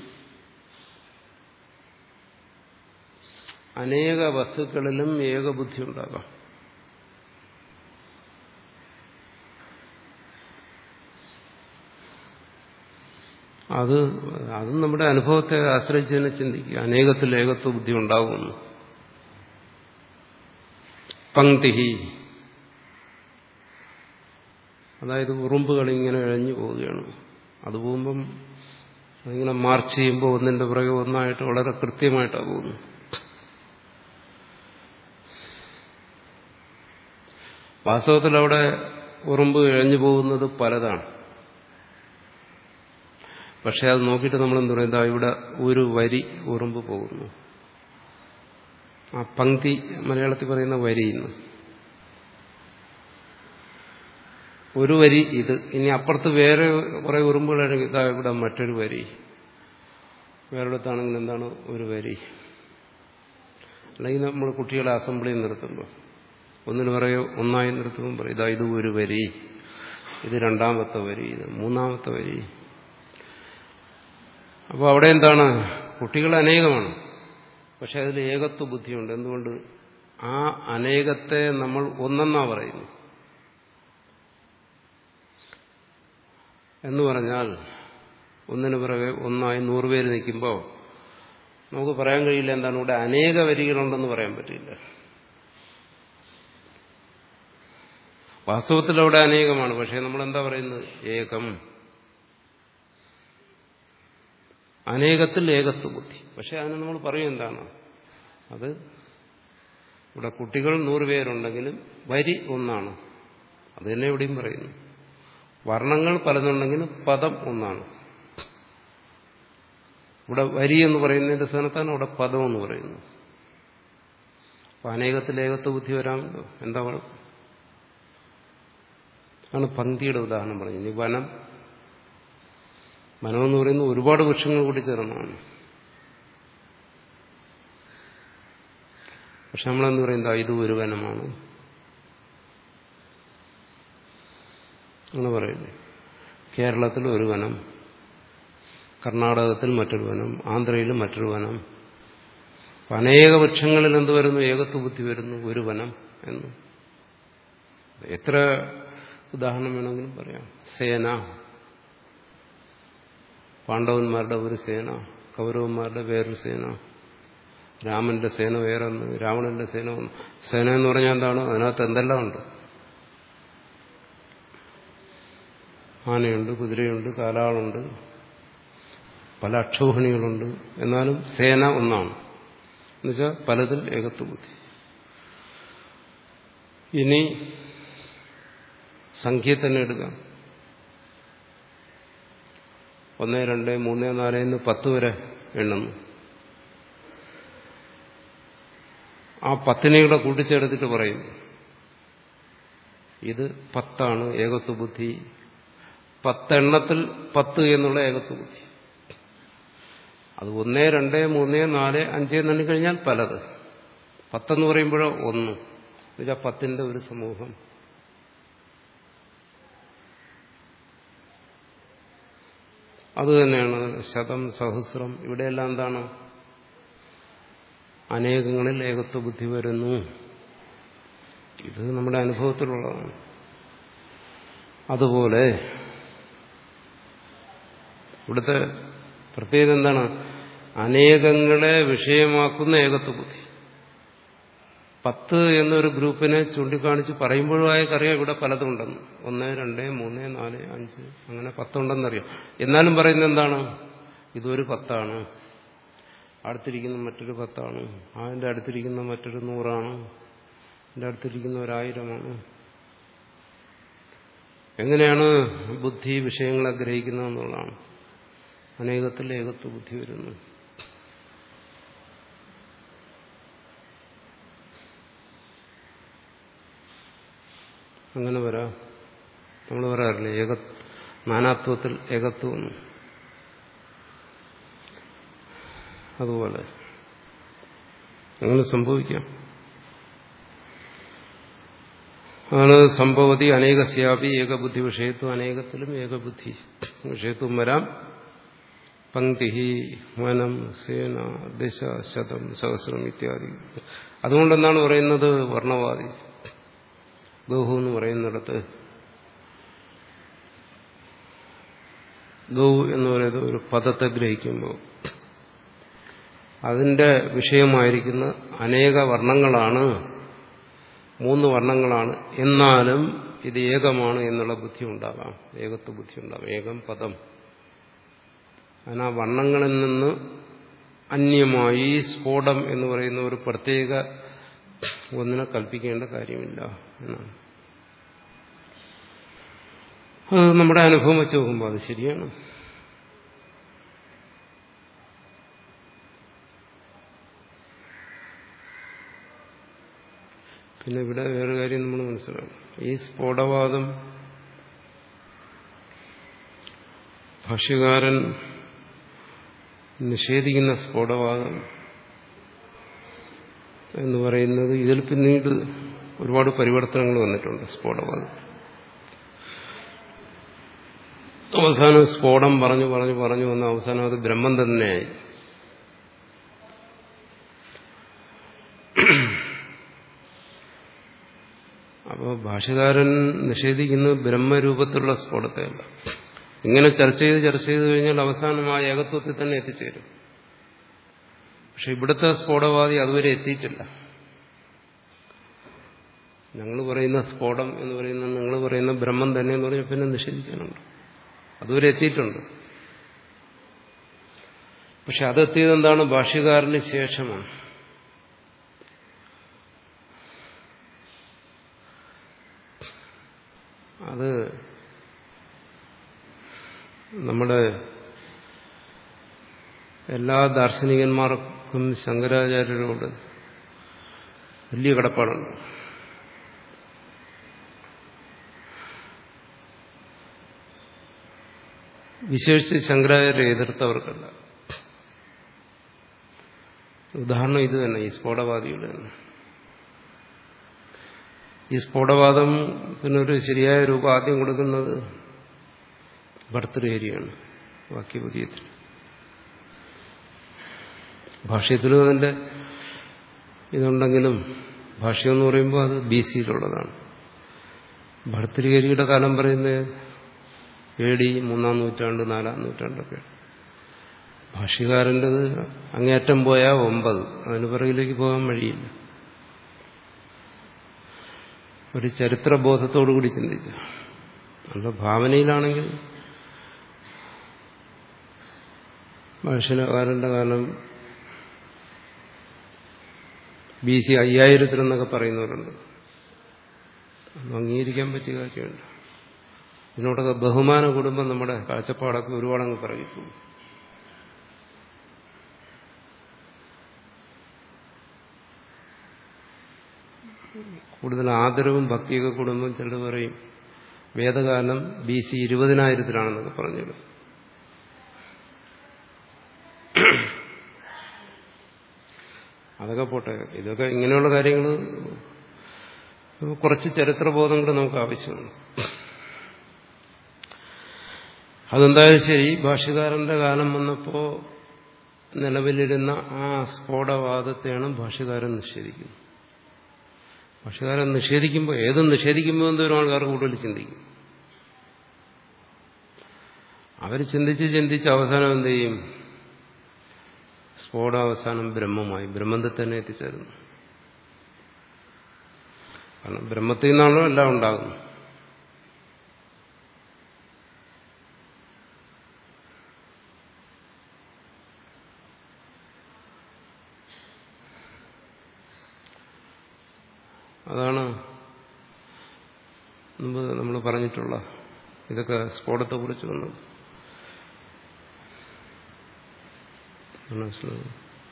അനേക വസ്തുക്കളിലും ഏകബുദ്ധി ഉണ്ടാകാം അത് അതും നമ്മുടെ അനുഭവത്തെ ആശ്രയിച്ച് തന്നെ ചിന്തിക്കുക അനേകത്തിൽ ഏകത്വ ബുദ്ധി ഉണ്ടാകുന്നു പങ്ക്തി അതായത് ഉറുമ്പുകൾ ഇങ്ങനെ ഇഴഞ്ഞു പോവുകയാണ് അത് പോകുമ്പം അതിങ്ങനെ മാർച്ച് ചെയ്യുമ്പോൾ ഒന്നിന്റെ പുറകെ ഒന്നായിട്ട് വളരെ കൃത്യമായിട്ടാണ് പോകുന്നു വാസ്തവത്തിൽ അവിടെ ഉറുമ്പ് ഇഴഞ്ഞു പോകുന്നത് പലതാണ് പക്ഷെ അത് നോക്കിയിട്ട് നമ്മൾ എന്ത് പറയുന്നത് ഇവിടെ ഒരു വരി ഉറുമ്പ് പോകുന്നു ആ പങ്ക്തി മലയാളത്തിൽ പറയുന്ന വരിയുന്നു ഒരു വരി ഇത് ഇനി അപ്പുറത്ത് വേറെ കുറെ ഉറുമ്പുകളാണെങ്കിൽ ഇതാ ഇവിടെ മറ്റൊരു വരി വേറെടുത്താണെങ്കിൽ എന്താണ് ഒരു വരി അല്ലെങ്കിൽ നമ്മൾ കുട്ടികളെ അസംബ്ലിയിൽ നിർത്തുമ്പോൾ ഒന്നിന് പറയോ ഒന്നായി നിർത്തുമ്പോൾ പറയും ഇതാ ഇത് ഒരു വരി ഇത് രണ്ടാമത്തെ വരി ഇത് മൂന്നാമത്തെ വരി അപ്പോൾ അവിടെ എന്താണ് കുട്ടികൾ അനേകമാണ് പക്ഷെ അതിൽ ഏകത്വ ബുദ്ധിയുണ്ട് എന്തുകൊണ്ട് ആ അനേകത്തെ നമ്മൾ ഒന്നെന്നാ പറയുന്നു എന്ന് പറഞ്ഞാൽ ഒന്നിനു പിറകെ ഒന്നായി നൂറുപേര് നിൽക്കുമ്പോൾ നമുക്ക് പറയാൻ കഴിയില്ല എന്താണ് ഇവിടെ അനേക വരികളുണ്ടെന്ന് പറയാൻ പറ്റില്ല വാസ്തവത്തിൽ അവിടെ അനേകമാണ് പക്ഷെ നമ്മൾ എന്താ പറയുന്നത് ഏകം അനേകത്തിൽ ഏകത്വ ബുദ്ധി പക്ഷെ അതിന് നമ്മൾ പറയും എന്താണ് അത് ഇവിടെ കുട്ടികൾ നൂറുപേരുണ്ടെങ്കിലും വരി ഒന്നാണ് അത് തന്നെ എവിടെയും പറയുന്നു വർണ്ണങ്ങൾ പലതുണ്ടെങ്കിലും പദം ഒന്നാണ് ഇവിടെ വരി എന്ന് പറയുന്നതിന്റെ സ്ഥാനത്താണ് അവിടെ പദം എന്ന് പറയുന്നത് അപ്പൊ അനേകത്തിൽ ഏകത്വ ബുദ്ധി വരാമല്ലോ എന്താ കുഴപ്പം ആണ് പന്തിയുടെ ഉദാഹരണം പറഞ്ഞു ഇനി വനം വനം എന്ന് പറയുന്നത് ഒരുപാട് വൃക്ഷങ്ങൾ കൂടി ചേർന്നതാണ് പക്ഷെ നമ്മളെന്ന് പറയുന്നത് ഇത് ഒരു വനമാണ് അങ്ങനെ പറയുന്നത് കേരളത്തിൽ ഒരു വനം കർണാടകത്തിൽ മറ്റൊരു വനം ആന്ധ്രയിൽ മറ്റൊരു വനം അപ്പൊ അനേക വൃക്ഷങ്ങളിൽ എന്ത് വരുന്നു ഏകത്വ ബുദ്ധി വരുന്നു ഒരു വനം എന്ന് എത്ര ഉദാഹരണം വേണമെങ്കിലും പറയാം സേന പാണ്ഡവന്മാരുടെ ഒരു സേന കൗരവന്മാരുടെ വേറൊരു സേന രാമന്റെ സേന വേറെ ഒന്ന് രാവണന്റെ സേന ഒന്ന് സേന എന്ന് പറഞ്ഞാൽ എന്താണ് അതിനകത്ത് എന്തെല്ലാം ഉണ്ട് ആനയുണ്ട് കുതിരയുണ്ട് കാലാളുണ്ട് പല അക്ഷോഹിണികളുണ്ട് എന്നാലും സേന ഒന്നാണ് എന്നുവെച്ചാൽ പലതിൽ ഏകത്വ ബുദ്ധി ഇനി സംഖ്യ തന്നെ എടുക്കാം ഒന്ന് രണ്ട് മൂന്ന് നാല് എന്ന് പത്ത് വരെ എണ്ണുന്നു ആ പത്തിനെയുടെ കൂട്ടിച്ചേർത്തിട്ട് പറയും ഇത് പത്താണ് ഏകത്വ ബുദ്ധി പത്തെണ്ണത്തിൽ പത്ത് എന്നുള്ള ഏകത്വ ബുദ്ധി അത് ഒന്ന് രണ്ട് മൂന്ന് നാല് അഞ്ച് എണ്ണി കഴിഞ്ഞാൽ പലത് പത്തെന്ന് പറയുമ്പോഴോ ഒന്ന് എന്നുവെച്ചാൽ പത്തിന്റെ ഒരു സമൂഹം അതുതന്നെയാണ് ശതം സഹസ്രം ഇവിടെയെല്ലാം എന്താണ് അനേകങ്ങളിൽ ഏകത്വ ബുദ്ധി വരുന്നു ഇത് നമ്മുടെ അനുഭവത്തിലുള്ളതാണ് അതുപോലെ ഇവിടുത്തെ പ്രത്യേകത എന്താണ് അനേകങ്ങളെ വിഷയമാക്കുന്ന ഏകത്വ ബുദ്ധി പത്ത് എന്നൊരു ഗ്രൂപ്പിനെ ചൂണ്ടിക്കാണിച്ച് പറയുമ്പോഴും അയാൾക്കറിയാം ഇവിടെ പലതുണ്ടെന്ന് ഒന്ന് രണ്ട് മൂന്ന് നാല് അഞ്ച് അങ്ങനെ പത്തുണ്ടെന്നറിയാം എന്നാലും പറയുന്നത് എന്താണ് ഇതൊരു പത്താണ് അടുത്തിരിക്കുന്ന മറ്റൊരു പത്താണ് അതിൻ്റെ അടുത്തിരിക്കുന്ന മറ്റൊരു നൂറാണ് എൻ്റെ അടുത്തിരിക്കുന്ന ഒരായിരമാണ് എങ്ങനെയാണ് ബുദ്ധി വിഷയങ്ങളെ ഗ്രഹിക്കുന്നതെന്നുള്ളതാണ് അനേകത്തിൽ ഏകത്വ ബുദ്ധി വരുന്നു അങ്ങനെ വരാം നമ്മൾ പറയാറില്ലേ ഏക നാനാത്വത്തിൽ ഏകത്വം അതുപോലെ അങ്ങനെ സംഭവിക്കാം ആണ് സംഭവതി അനേകസ്യാപി ഏകബുദ്ധി വിഷയത്വം അനേകത്തിലും ഏകബുദ്ധി വിഷയത്വം വരാം പങ്ക്തി വനം സേന ദശ ശതം സഹസ്രം ഇത്യാദി അതുകൊണ്ടെന്നാണ് പറയുന്നത് വർണ്ണവാദി ഗൗഹു എന്ന് പറയുന്നിടത്ത് ഗൗ എന്ന് പറയുന്നത് ഒരു പദത്തെ ഗ്രഹിക്കുമ്പോൾ അതിന്റെ വിഷയമായിരിക്കുന്ന അനേക വർണ്ണങ്ങളാണ് മൂന്ന് വർണ്ണങ്ങളാണ് എന്നാലും ഇത് ഏകമാണ് എന്നുള്ള ബുദ്ധി ഉണ്ടാകാം ഏകത്വ ബുദ്ധി ഉണ്ടാകാം ഏകം പദം അതിനാ വർണ്ണങ്ങളിൽ നിന്ന് അന്യമായി സ്ഫോടം എന്ന് പറയുന്ന ഒരു പ്രത്യേക ഒന്നിനെ കൽപ്പിക്കേണ്ട കാര്യമില്ല എന്നാണ് അത് നമ്മുടെ അനുഭവം വെച്ച് നോക്കുമ്പോൾ അത് ശരിയാണ് പിന്നെ ഇവിടെ വേറെ കാര്യം നമ്മൾ മനസ്സിലാക്കണം ഈ സ്ഫോടവാദം ഭാഷ്യകാരൻ നിഷേധിക്കുന്ന സ്ഫോടവാദം എന്ന് പറയുന്നത് ഇതിൽ പിന്നീട് ഒരുപാട് പരിവർത്തനങ്ങൾ വന്നിട്ടുണ്ട് സ്ഫോടവാദം അവസാനം സ്ഫോടം പറഞ്ഞു പറഞ്ഞു പറഞ്ഞു വന്ന അവസാനം അത് ബ്രഹ്മം തന്നെയായി അപ്പോൾ ഭാഷകാരൻ നിഷേധിക്കുന്നത് ബ്രഹ്മരൂപത്തിലുള്ള സ്ഫോടത്തെയല്ല ഇങ്ങനെ ചർച്ച ചെയ്ത് ചർച്ച ചെയ്ത് കഴിഞ്ഞാൽ അവസാനം ആ ഏകത്വത്തിൽ തന്നെ എത്തിച്ചേരും പക്ഷെ ഇവിടുത്തെ സ്ഫോടവാദി അതുവരെ എത്തിയിട്ടില്ല ഞങ്ങൾ പറയുന്ന സ്ഫോടം എന്ന് പറയുന്ന നിങ്ങൾ പറയുന്ന ബ്രഹ്മം തന്നെ എന്ന് പറഞ്ഞാൽ പിന്നെ നിഷേധിക്കാനുണ്ട് അതുവരെ എത്തിയിട്ടുണ്ട് പക്ഷെ അതെത്തിയത് എന്താണ് ഭാഷ്യകാരന് ശേഷമാണ് അത് നമ്മുടെ എല്ലാ ദാർശനികന്മാർക്കും ശങ്കരാചാര്യരോട് വലിയ കടപ്പാടുണ്ട് വിശേഷിച്ച് ശങ്കരാചാര്യ എതിർത്തവർക്കല്ല ഉദാഹരണം ഇത് തന്നെ ഈ സ്ഫോടവാദിയുടെ തന്നെ ഈ സ്ഫോടവാദത്തിനൊരു ശരിയായ രൂപം ആദ്യം കൊടുക്കുന്നത് ഭർത്തൃഹരിയാണ് വാക്യപതിയത്തിൽ ഭാഷ്യത്തിലും അതിൻ്റെ ഇതുണ്ടെങ്കിലും ഭാഷ്യം എന്ന് പറയുമ്പോൾ അത് ബി സിയിലുള്ളതാണ് ഭർത്തൃഹരിയുടെ കാലം പറയുന്നത് എ ഡി മൂന്നാം നൂറ്റാണ്ട് നാലാം നൂറ്റാണ്ടൊക്കെ ഭാഷ്യകാരൻ്റെത് അങ്ങേറ്റം പോയാൽ ഒമ്പത് അതിന് പിറകിലേക്ക് പോകാൻ വഴിയില്ല ഒരു ചരിത്രബോധത്തോടു കൂടി ചിന്തിച്ച നല്ല ഭാവനയിലാണെങ്കിൽ ഭാഷ്യകാരന്റെ കാലം ബി സി അയ്യായിരത്തിലെന്നൊക്കെ പറയുന്നവരുണ്ട് അത് അംഗീകരിക്കാൻ പറ്റിയ കാര്യമുണ്ട് ഇതിനോടൊക്കെ ബഹുമാന കുടുംബം നമ്മുടെ കാഴ്ചപ്പാടൊക്കെ ഒരുപാടങ്ങ് പറയിപ്പോ കൂടുതൽ ആദരവും ഭക്തിയൊക്കെ കൂടുമ്പം ചിലർ പറയും വേദകാലം ബി സി ഇരുപതിനായിരത്തിലാണെന്നൊക്കെ പറഞ്ഞിടും അതൊക്കെ പോട്ടെ ഇതൊക്കെ ഇങ്ങനെയുള്ള കാര്യങ്ങൾ കുറച്ച് ചരിത്രബോധം കൂടെ നമുക്ക് ആവശ്യമാണ് അതെന്തായാലും ശരി ഭാഷ്യകാരന്റെ കാലം വന്നപ്പോൾ നിലവിലിരുന്ന ആ സ്ഫോടവാദത്തെയാണ് ഭാഷ്യകാരൻ നിഷേധിക്കുന്നത് ഭാഷ്യകാരൻ നിഷേധിക്കുമ്പോൾ ഏതും നിഷേധിക്കുമ്പോൾ എന്തോരം ആൾക്കാർ കൂടുതൽ ചിന്തിക്കും അവർ ചിന്തിച്ച് ചിന്തിച്ച് അവസാനം എന്ത് ചെയ്യും സ്ഫോടാവസാനം ബ്രഹ്മമായി ബ്രഹ്മത്തിൽ തന്നെ എത്തിച്ചേരുന്നു കാരണം ബ്രഹ്മത്തിൽ നിന്നാണല്ലോ എല്ലാം ഉണ്ടാകുന്നത് അതാണ് മുമ്പ് നമ്മൾ പറഞ്ഞിട്ടുള്ള ഇതൊക്കെ സ്ഫോടത്തെക്കുറിച്ച് വന്നത് മനസ്സിലാവും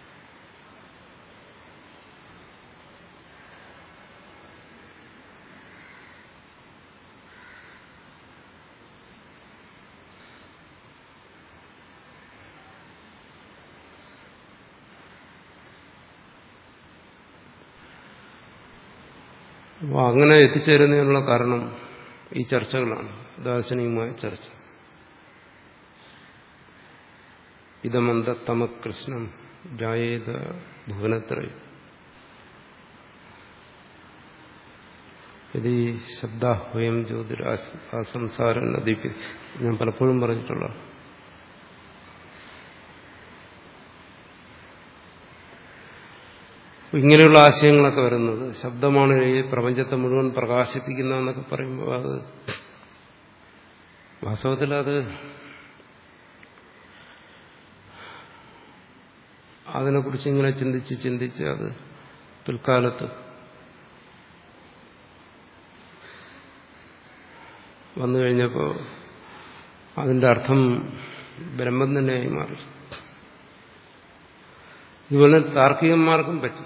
അപ്പോൾ അങ്ങനെ എത്തിച്ചേരുന്നതിനുള്ള കാരണം ഈ ചർച്ചകളാണ് ദാർശനികമായ ചർച്ച ഇതമന്ത തമകൃഷ്ണം ജായേത ഭുവനത്രയം ഇത് ശബ്ദാഹ്വയം ജ്യോതിരാസംസാരം നദീപി ഞാൻ പലപ്പോഴും പറഞ്ഞിട്ടുള്ള ഇങ്ങനെയുള്ള ആശയങ്ങളൊക്കെ വരുന്നത് ശബ്ദമാണ് ഈ പ്രപഞ്ചത്തെ മുഴുവൻ പ്രകാശിപ്പിക്കുന്നതെന്നൊക്കെ പറയുമ്പോൾ അത് വാസ്തവത്തിൽ അത് അതിനെക്കുറിച്ച് ഇങ്ങനെ ചിന്തിച്ച് ചിന്തിച്ച് അത് പിൽക്കാലത്ത് വന്നു കഴിഞ്ഞപ്പോൾ അതിന്റെ അർത്ഥം ബ്രഹ്മം തന്നെയായി മാറി ഇതുപോലെ താർക്കികന്മാർക്കും പറ്റും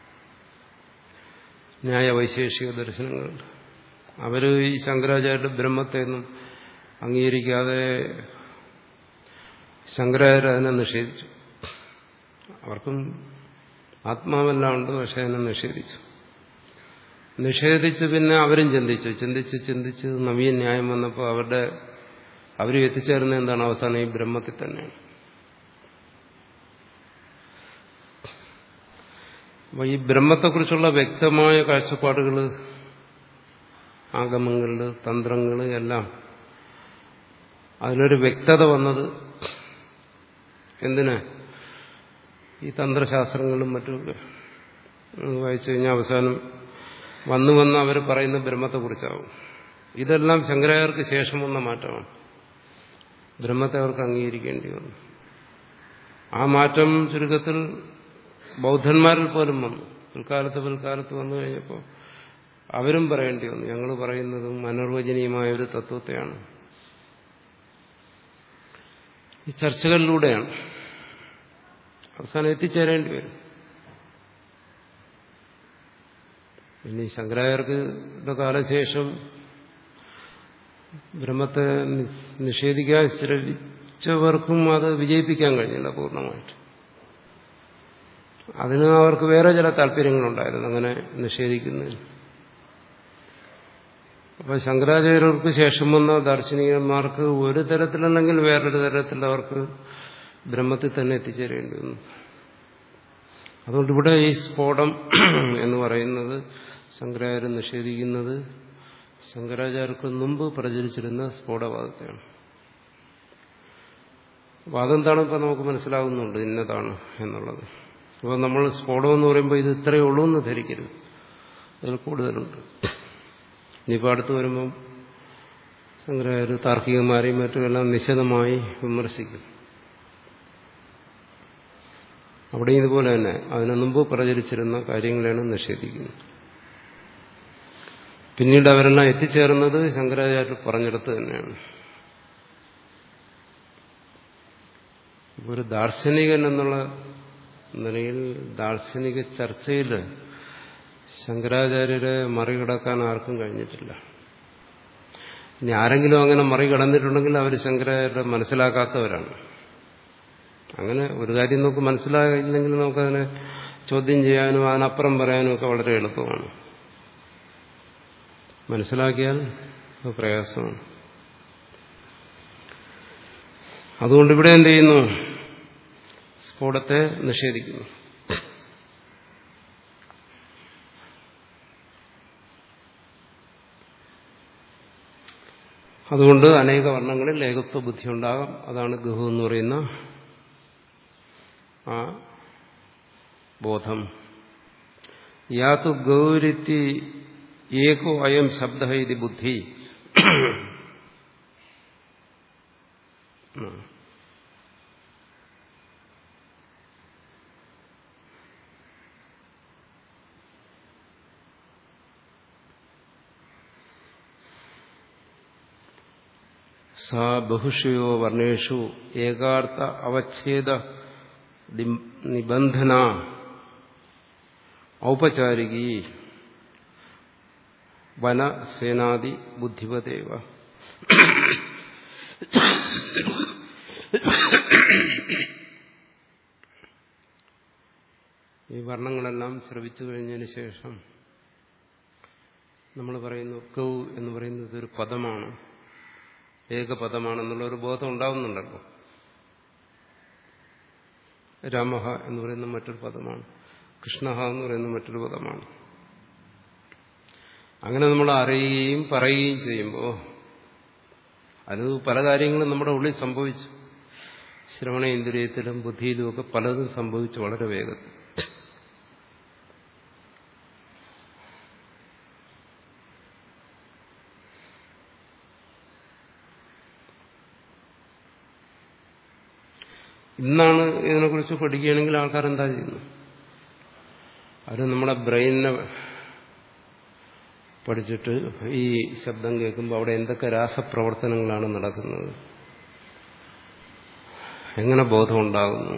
ന്യായ വൈശേഷിക ദർശനങ്ങളുണ്ട് അവർ ഈ ശങ്കരാചാര്യ ബ്രഹ്മത്തെയൊന്നും അംഗീകരിക്കാതെ ശങ്കരാചാര്യ അതിനെ നിഷേധിച്ചു അവർക്കും ആത്മാവെല്ലാം ഉണ്ട് പക്ഷെ അതിനെ നിഷേധിച്ചു നിഷേധിച്ച് പിന്നെ അവരും ചിന്തിച്ചു ചിന്തിച്ച് ചിന്തിച്ച് നവീയ ന്യായം വന്നപ്പോൾ അവരുടെ അവർ എത്തിച്ചേർന്ന എന്താണ് അവസാനം ഈ ബ്രഹ്മത്തിൽ തന്നെയാണ് അപ്പോൾ ഈ ബ്രഹ്മത്തെക്കുറിച്ചുള്ള വ്യക്തമായ കാഴ്ചപ്പാടുകൾ ആഗമങ്ങളിൽ തന്ത്രങ്ങൾ എല്ലാം അതിലൊരു വ്യക്തത വന്നത് എന്തിന് ഈ തന്ത്രശാസ്ത്രങ്ങളും മറ്റുമൊക്കെ വായിച്ചു കഴിഞ്ഞാൽ അവസാനം വന്നു വന്ന് അവർ പറയുന്ന ബ്രഹ്മത്തെക്കുറിച്ചാവും ഇതെല്ലാം ശങ്കരാചാര്യർക്ക് ശേഷം വന്ന മാറ്റമാണ് ബ്രഹ്മത്തെ അവർക്ക് അംഗീകരിക്കേണ്ടി വന്നു ആ മാറ്റം ചുരുക്കത്തിൽ ബൗദ്ധന്മാരിൽ പോലും വന്നു പിൽക്കാലത്ത് പിൽക്കാലത്ത് വന്നു കഴിഞ്ഞപ്പോൾ അവരും പറയേണ്ടി വന്നു ഞങ്ങൾ പറയുന്നതും അനിർവചനീയമായ ഒരു തത്വത്തെയാണ് ഈ ചർച്ചകളിലൂടെയാണ് അവസാനം എത്തിച്ചേരേണ്ടി വരും പിന്നെ ഈ ശങ്കരാചാര്യർക്ക് കാലശേഷം ബ്രഹ്മത്തെ നിഷേധിക്കാൻ ശ്രമിച്ചവർക്കും അത് വിജയിപ്പിക്കാൻ കഴിഞ്ഞില്ല പൂർണ്ണമായിട്ട് അതിന് അവർക്ക് വേറെ ചില താല്പര്യങ്ങളുണ്ടായിരുന്നു അങ്ങനെ നിഷേധിക്കുന്നതിന് അപ്പൊ ശങ്കരാചാര്യർക്ക് ശേഷം വന്ന ദാർശനികന്മാർക്ക് ഒരു തരത്തിലല്ലെങ്കിൽ വേറൊരു തരത്തിൽ അവർക്ക് ബ്രഹ്മത്തിൽ തന്നെ എത്തിച്ചേരേണ്ടി വന്നു അതുകൊണ്ട് ഇവിടെ ഈ സ്ഫോടം എന്ന് പറയുന്നത് ശങ്കരാചാര്യൻ നിഷേധിക്കുന്നത് ശങ്കരാചാര്യർക്ക് മുമ്പ് പ്രചരിച്ചിരുന്ന സ്ഫോടവാദത്തെയാണ് അപ്പൊ അതെന്താണ് ഇപ്പൊ നമുക്ക് മനസ്സിലാകുന്നുണ്ട് ഇന്നതാണ് എന്നുള്ളത് അപ്പോൾ നമ്മൾ സ്ഫോടം എന്ന് പറയുമ്പോൾ ഇത് ഇത്രയേ ഉള്ളൂ എന്ന് ധരിക്കരുത് അതിൽ കൂടുതലുണ്ട് ഇനിയിപ്പോൾ അടുത്ത് വരുമ്പം ശങ്കരാചാര്യ താർക്കികന്മാരെയും മറ്റുമെല്ലാം നിശിതമായി വിമർശിക്കും അവിടെ ഇതുപോലെ തന്നെ അതിനു മുമ്പ് പ്രചരിച്ചിരുന്ന കാര്യങ്ങളാണ് നിഷേധിക്കുന്നത് പിന്നീട് അവരെല്ലാം എത്തിച്ചേർന്നത് ശങ്കരാചാര്യർ പറഞ്ഞിടത്ത് തന്നെയാണ് ഒരു ദാർശനികൻ എന്നുള്ള നിലയിൽ ദാർശനിക ചർച്ചയിൽ ശങ്കരാചാര്യരെ മറികടക്കാൻ ആർക്കും കഴിഞ്ഞിട്ടില്ല ഇനി ആരെങ്കിലും അങ്ങനെ മറികടന്നിട്ടുണ്ടെങ്കിൽ അവർ ശങ്കരാചാര്യരെ മനസ്സിലാക്കാത്തവരാണ് അങ്ങനെ ഒരു കാര്യം നമുക്ക് മനസ്സിലായില്ലെങ്കിൽ നമുക്കതിനെ ചോദ്യം ചെയ്യാനും അതിനപ്പുറം പറയാനും ഒക്കെ വളരെ എളുപ്പമാണ് മനസ്സിലാക്കിയാൽ അത് പ്രയാസമാണ് അതുകൊണ്ട് ഇവിടെ എന്ത് ചെയ്യുന്നു സ്ഫോടത്തെ നിഷേധിക്കുന്നു അതുകൊണ്ട് അനേക വർണ്ണങ്ങളിൽ ഏകത്വ ബുദ്ധി ഉണ്ടാകാം അതാണ് ഗുഹു എന്ന് പറയുന്ന ആ ബോധം യാതു ഗൗരിത്തി ഏകോ അയം ശബ്ദ ഇത് ബുദ്ധി സാ ബഹുഷയോ വർണ്ണേഷു ഏകാർത്ഥ അവച്ഛേദ നിബന്ധന ഔപചാരികി വനസേനാദി ബുദ്ധിപദേവ ഈ വർണ്ണങ്ങളെല്ലാം ശ്രവിച്ചു കഴിഞ്ഞതിന് ശേഷം നമ്മൾ പറയുന്നു കൗ എന്ന് പറയുന്നത് ഒരു പദമാണ് ഏകപദമാണെന്നുള്ള ഒരു ബോധം ഉണ്ടാവുന്നുണ്ടല്ലോ രാമഹ എന്ന് പറയുന്ന മറ്റൊരു പദമാണ് കൃഷ്ണഹ എന്ന് പറയുന്ന മറ്റൊരു പദമാണ് അങ്ങനെ നമ്മൾ അറിയുകയും പറയുകയും ചെയ്യുമ്പോൾ അത് പല കാര്യങ്ങളും നമ്മുടെ ഉള്ളിൽ സംഭവിച്ചു ശ്രവണേന്ദ്രിയത്തിലും ബുദ്ധിയിലും ഒക്കെ പലതും സംഭവിച്ചു വളരെ വേഗത്തിൽ ഇന്നാണ് ഇതിനെക്കുറിച്ച് പഠിക്കുകയാണെങ്കിൽ ആൾക്കാർ എന്താ ചെയ്യുന്നത് അവർ നമ്മുടെ ബ്രെയിനിനെ പഠിച്ചിട്ട് ഈ ശബ്ദം കേൾക്കുമ്പോൾ അവിടെ എന്തൊക്കെ രാസപ്രവർത്തനങ്ങളാണ് നടക്കുന്നത് എങ്ങനെ ബോധം ഉണ്ടാകുന്നു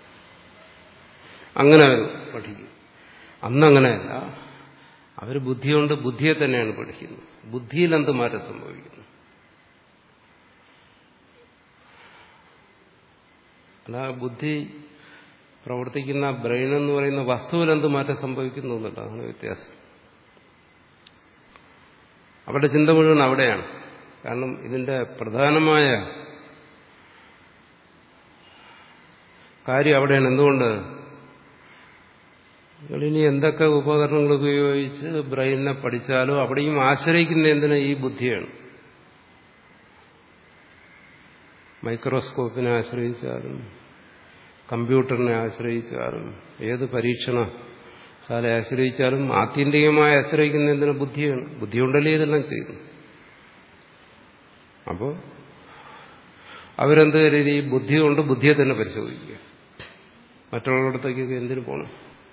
അങ്ങനെ പഠിക്കും അന്നങ്ങനെയല്ല അവർ ബുദ്ധിയുണ്ട് ബുദ്ധിയെ തന്നെയാണ് പഠിക്കുന്നത് ബുദ്ധിയിൽ എന്ത് മാറ്റം സംഭവിക്കുന്നു അല്ല ബുദ്ധി പ്രവർത്തിക്കുന്ന ബ്രെയിൻ എന്ന് പറയുന്ന വസ്തുവിൽ എന്ത് മാറ്റം സംഭവിക്കുന്നു എന്നല്ല അതാണ് വ്യത്യാസം അവരുടെ ചിന്ത മുഴുവൻ അവിടെയാണ് കാരണം ഇതിന്റെ പ്രധാനമായ കാര്യം അവിടെയാണ് എന്തുകൊണ്ട് ഇനി എന്തൊക്കെ ഉപകരണങ്ങൾ ഉപയോഗിച്ച് ബ്രെയിനിനെ പഠിച്ചാലും അവിടെയും ആശ്രയിക്കുന്ന എന്തിനാ ഈ ബുദ്ധിയാണ് മൈക്രോസ്കോപ്പിനെ ആശ്രയിച്ചാലും കമ്പ്യൂട്ടറിനെ ആശ്രയിച്ചാലും ഏത് പരീക്ഷണ ശാല ആശ്രയിച്ചാലും ആത്യന്തികമായി ആശ്രയിക്കുന്ന എന്തിനാ ബുദ്ധിയാണ് ബുദ്ധി കൊണ്ടല്ലേ ഇതെല്ലാം ചെയ്യുന്നു അപ്പോൾ അവരെന്ത് കരുതി ഈ ബുദ്ധി കൊണ്ട് ബുദ്ധിയെ തന്നെ പരിശോധിക്കുക മറ്റുള്ളിടത്തേക്കൊക്കെ എന്തിനു പോകണം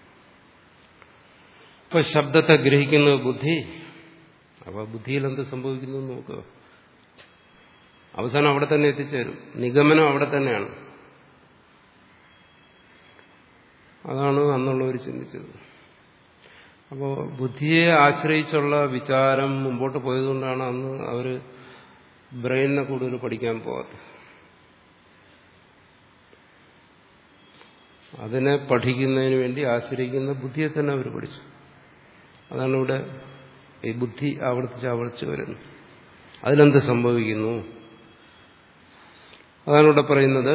ഇപ്പൊ ശബ്ദത്തെ ഗ്രഹിക്കുന്ന ബുദ്ധി അപ്പൊ ബുദ്ധിയിൽ എന്ത് സംഭവിക്കുന്നു നോക്കുക അവസാനം അവിടെ തന്നെ എത്തിച്ചേരും നിഗമനം അവിടെ തന്നെയാണ് അതാണ് അന്നുള്ളവർ ചിന്തിച്ചത് അപ്പോൾ ബുദ്ധിയെ ആശ്രയിച്ചുള്ള വിചാരം മുമ്പോട്ട് പോയതുകൊണ്ടാണ് അന്ന് അവർ ബ്രെയിനിനെ കൂടുതൽ പഠിക്കാൻ പോകാത്തത് അതിനെ പഠിക്കുന്നതിന് വേണ്ടി ആശ്രയിക്കുന്ന ബുദ്ധിയെ തന്നെ അവർ പഠിച്ചു അതാണ് ഇവിടെ ഈ ബുദ്ധി ആവർത്തിച്ച് ആവർത്തിച്ച് വരുന്നു അതിലെന്ത് സംഭവിക്കുന്നു അതാണ് ഇവിടെ പറയുന്നത്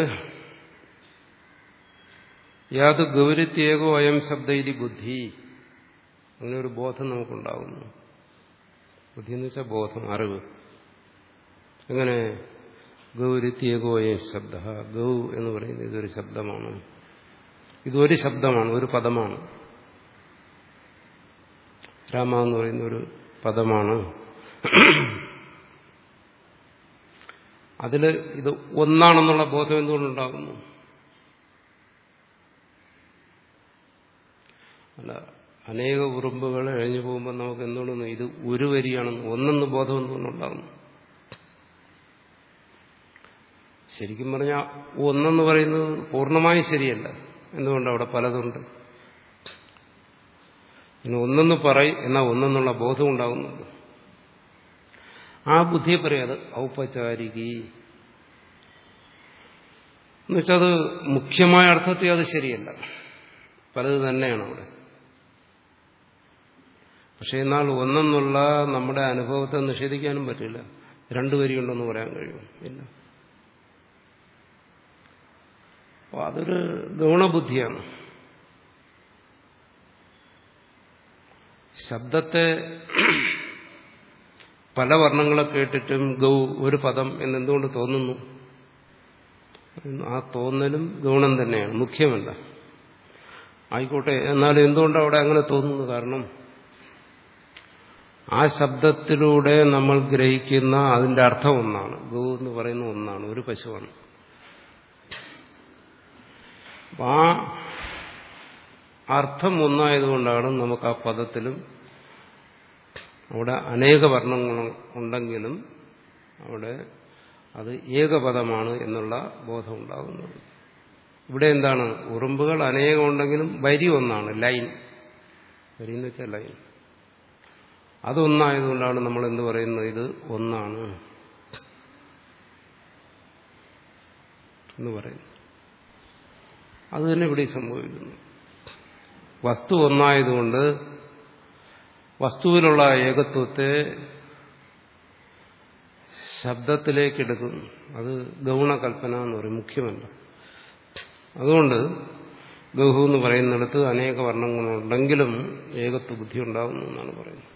യാത് ഗൗരിത്യേകോ അയം ശബ്ദ ഇതി ബുദ്ധി അങ്ങനെ ഒരു ബോധം നമുക്കുണ്ടാകുന്നു ബുദ്ധി എന്ന് വെച്ചാൽ ബോധം അറിവ് എങ്ങനെ ഗൗരിത്യേകോ അയം ശബ്ദ ഗൗ എന്ന് പറയുന്നത് ഇതൊരു ശബ്ദമാണ് ഇതൊരു ശബ്ദമാണ് ഒരു പദമാണ് രാമ എന്ന് പറയുന്ന ഒരു പദമാണ് അതിൽ ഇത് ഒന്നാണെന്നുള്ള ബോധം എന്തുകൊണ്ടുണ്ടാകുന്നു അല്ല അനേക ഉറുമ്പുകൾ എഴഞ്ഞു പോകുമ്പോൾ നമുക്ക് എന്തുകൊണ്ടെന്ന് ഇത് ഒരു വരിയാണെന്ന് ഒന്നെന്ന് ബോധം എന്തുകൊണ്ടുണ്ടാകുന്നു ശരിക്കും പറഞ്ഞാൽ ഒന്നെന്ന് പറയുന്നത് പൂർണ്ണമായും ശരിയല്ല എന്തുകൊണ്ട് അവിടെ പലതുണ്ട് ഇനി ഒന്നെന്ന് പറയും എന്നാൽ ഒന്നെന്നുള്ള ബോധം ഉണ്ടാകുന്നുണ്ട് ആ ബുദ്ധിയെ പറയാത് ഔപചാരികി എന്നുവെച്ചാൽ അത് മുഖ്യമായ അർത്ഥത്തിൽ അത് ശരിയല്ല പലത് തന്നെയാണ് അവിടെ പക്ഷെ എന്നാൽ ഒന്നെന്നുള്ള നമ്മുടെ അനുഭവത്തെ നിഷേധിക്കാനും പറ്റില്ല രണ്ടു വരിയുണ്ടെന്ന് പറയാൻ കഴിയും ഇല്ല അപ്പോൾ അതൊരു ഗൗണബുദ്ധിയാണ് ശബ്ദത്തെ പല വർണ്ണങ്ങളെ കേട്ടിട്ടും ഗൗ ഒരു പദം എന്നെന്തുകൊണ്ട് തോന്നുന്നു ആ തോന്നലും ഗൗണം തന്നെയാണ് മുഖ്യമല്ല ആയിക്കോട്ടെ എന്നാൽ എന്തുകൊണ്ട് അവിടെ അങ്ങനെ തോന്നുന്നു കാരണം ആ ശബ്ദത്തിലൂടെ നമ്മൾ ഗ്രഹിക്കുന്ന അതിന്റെ അർത്ഥം ഒന്നാണ് ഗൗ എന്ന് പറയുന്ന ഒന്നാണ് ഒരു പശുവാണ് ആ അർത്ഥം ഒന്നായതുകൊണ്ടാണ് നമുക്ക് ആ പദത്തിലും അവിടെ അനേക വർണ്ണങ്ങൾ ഉണ്ടെങ്കിലും അവിടെ അത് ഏകപദമാണ് എന്നുള്ള ബോധം ഉണ്ടാകുന്നത് ഇവിടെ എന്താണ് ഉറുമ്പുകൾ അനേകം ഉണ്ടെങ്കിലും വരി ഒന്നാണ് ലൈൻ വരി എന്ന് വെച്ചാൽ ലൈൻ അതൊന്നായതുകൊണ്ടാണ് നമ്മൾ എന്ത് പറയുന്നത് ഇത് ഒന്നാണ് എന്ന് പറയുന്നു അത് തന്നെ ഇവിടെ സംഭവിക്കുന്നു വസ്തു ഒന്നായതുകൊണ്ട് വസ്തുവിലുള്ള ഏകത്വത്തെ ശബ്ദത്തിലേക്ക് എടുക്കുന്നു അത് ഗൗണകൽപ്പന എന്ന് പറയും മുഖ്യമല്ല അതുകൊണ്ട് ഗഹു എന്ന് പറയുന്നിടത്ത് അനേക വർണ്ണങ്ങളുണ്ടെങ്കിലും ഏകത്വ ബുദ്ധി ഉണ്ടാകുന്നു എന്നാണ് പറയുന്നത്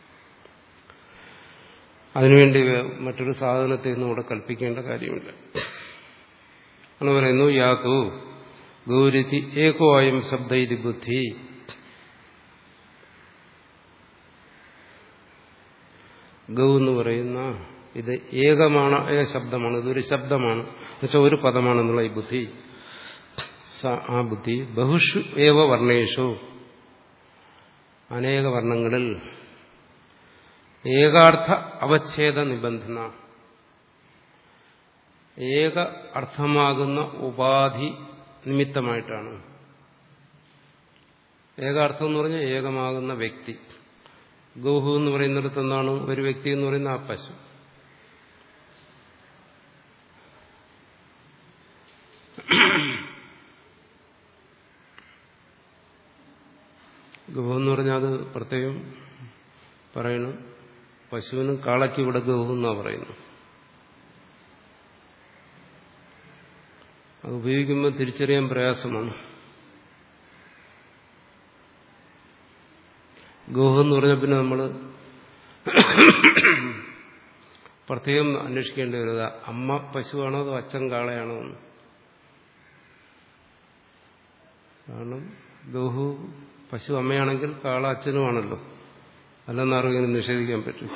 അതിനുവേണ്ടി മറ്റൊരു സാധനത്തെ ഒന്നും ഇവിടെ കൽപ്പിക്കേണ്ട കാര്യമില്ല എന്ന് പറയുന്നു യാതു ഗൗരിതി ഏകോ അയം ശബ്ദ ഇത് ബുദ്ധി ഗൗ എന്ന് പറയുന്ന ഇത് ഏകമാണ് ഏക ശബ്ദമാണ് ഇതൊരു ശബ്ദമാണ് എന്നുവെച്ചാൽ ഒരു പദമാണെന്നുള്ള ഈ ബുദ്ധി ആ ബുദ്ധി ബഹുഷു ഏവ വർണ്ണേഷു അനേക വർണ്ണങ്ങളിൽ ഏകാർത്ഥ അവച്ഛേദ നിബന്ധന ഏക അർത്ഥമാകുന്ന ഉപാധി നിമിത്തമായിട്ടാണ് ഏകാർത്ഥം എന്ന് പറഞ്ഞാൽ ഏകമാകുന്ന വ്യക്തി ഗോഹു എന്ന് പറയുന്നിടത്ത് എന്താണ് ഒരു വ്യക്തി എന്ന് പറയുന്ന ആ പശു ഗോഹു എന്ന് പറഞ്ഞാൽ അത് പ്രത്യേകം പറയണം പശുവിനും കാളയ്ക്ക് ഇവിടെ ഗോഹു എന്നാണ് പറയുന്നത് അത് ഉപയോഗിക്കുമ്പോൾ തിരിച്ചറിയാൻ പ്രയാസമാണ് ഗോഹു എന്ന് പറഞ്ഞാൽ പിന്നെ നമ്മൾ പ്രത്യേകം അന്വേഷിക്കേണ്ടി വരുന്നത് അമ്മ പശുവാണോ അതോ അച്ഛൻ കാളയാണോ എന്ന് കാരണം ഗോഹു പശു അമ്മയാണെങ്കിൽ കാള അച്ഛനുമാണല്ലോ അല്ലെന്ന് ആർക്കെങ്കിലും നിഷേധിക്കാൻ പറ്റും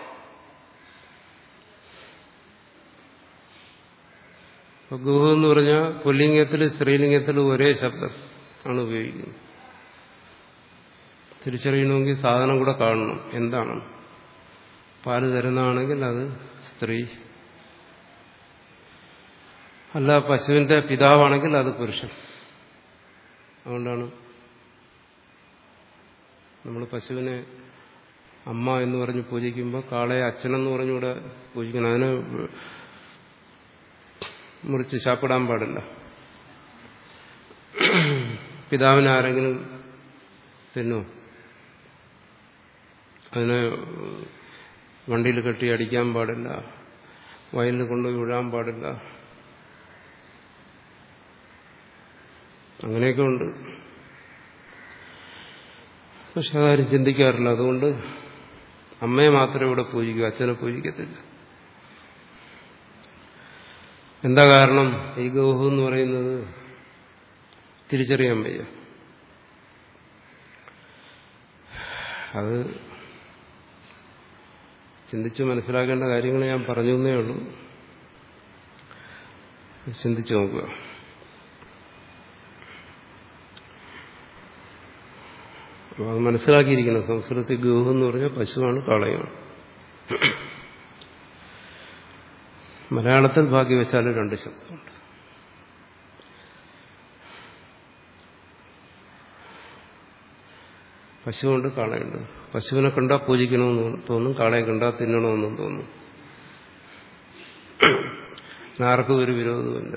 അപ്പൊ ഗുഹ എന്ന് പറഞ്ഞാൽ പുല്ലിംഗത്തിലും സ്ത്രീലിംഗത്തിലും ഒരേ ശബ്ദം ആണ് ഉപയോഗിക്കുന്നത് തിരിച്ചറിയണമെങ്കിൽ സാധനം കൂടെ കാണണം എന്താണ് പാല് തരുന്നതാണെങ്കിൽ അത് സ്ത്രീ അല്ല പശുവിന്റെ പിതാവാണെങ്കിൽ അത് പുരുഷൻ അതുകൊണ്ടാണ് നമ്മൾ പശുവിനെ അമ്മ എന്ന് പറഞ്ഞ് പൂജിക്കുമ്പോൾ കാളയെ അച്ഛനെന്ന് പറഞ്ഞുകൂടെ പൂജിക്കണം അതിന് മുറിച്ച് ശാപ്പിടാൻ പാടില്ല പിതാവിനെ ആരെങ്കിലും തിന്നോ അതിനെ വണ്ടിയിൽ കെട്ടി അടിക്കാൻ പാടില്ല വയലിൽ കൊണ്ടുപോയി വിഴാൻ പാടില്ല അങ്ങനെയൊക്കെ ഉണ്ട് പക്ഷെ അതാരും ചിന്തിക്കാറില്ല അതുകൊണ്ട് അമ്മയെ മാത്രമേ ഇവിടെ പൂജിക്കൂ അച്ഛനെ പൂജിക്കത്തില്ല എന്താ കാരണം ഈ ഗോഹു എന്ന് പറയുന്നത് തിരിച്ചറിയാൻ വയ്യ അത് ചിന്തിച്ച് മനസ്സിലാക്കേണ്ട കാര്യങ്ങൾ ഞാൻ പറഞ്ഞു എന്നേ ഉള്ളൂ ചിന്തിച്ചു നോക്കുക അപ്പോൾ അത് മനസ്സിലാക്കിയിരിക്കണം സംസ്കൃതത്തിൽ ഗോഹു എന്ന് പറഞ്ഞാൽ പശുവാണ് കാളയാണ് മലയാളത്തിൽ ഭാഗ്യവശാൽ രണ്ട് ശബ്ദമുണ്ട് പശുവുണ്ട് കാളയുണ്ട് പശുവിനെ കണ്ടാൽ പൂജിക്കണമെന്ന് തോന്നും കാളയെ കണ്ടാൽ തിന്നണമെന്നും തോന്നും ആർക്കും ഒരു വിരോധമില്ല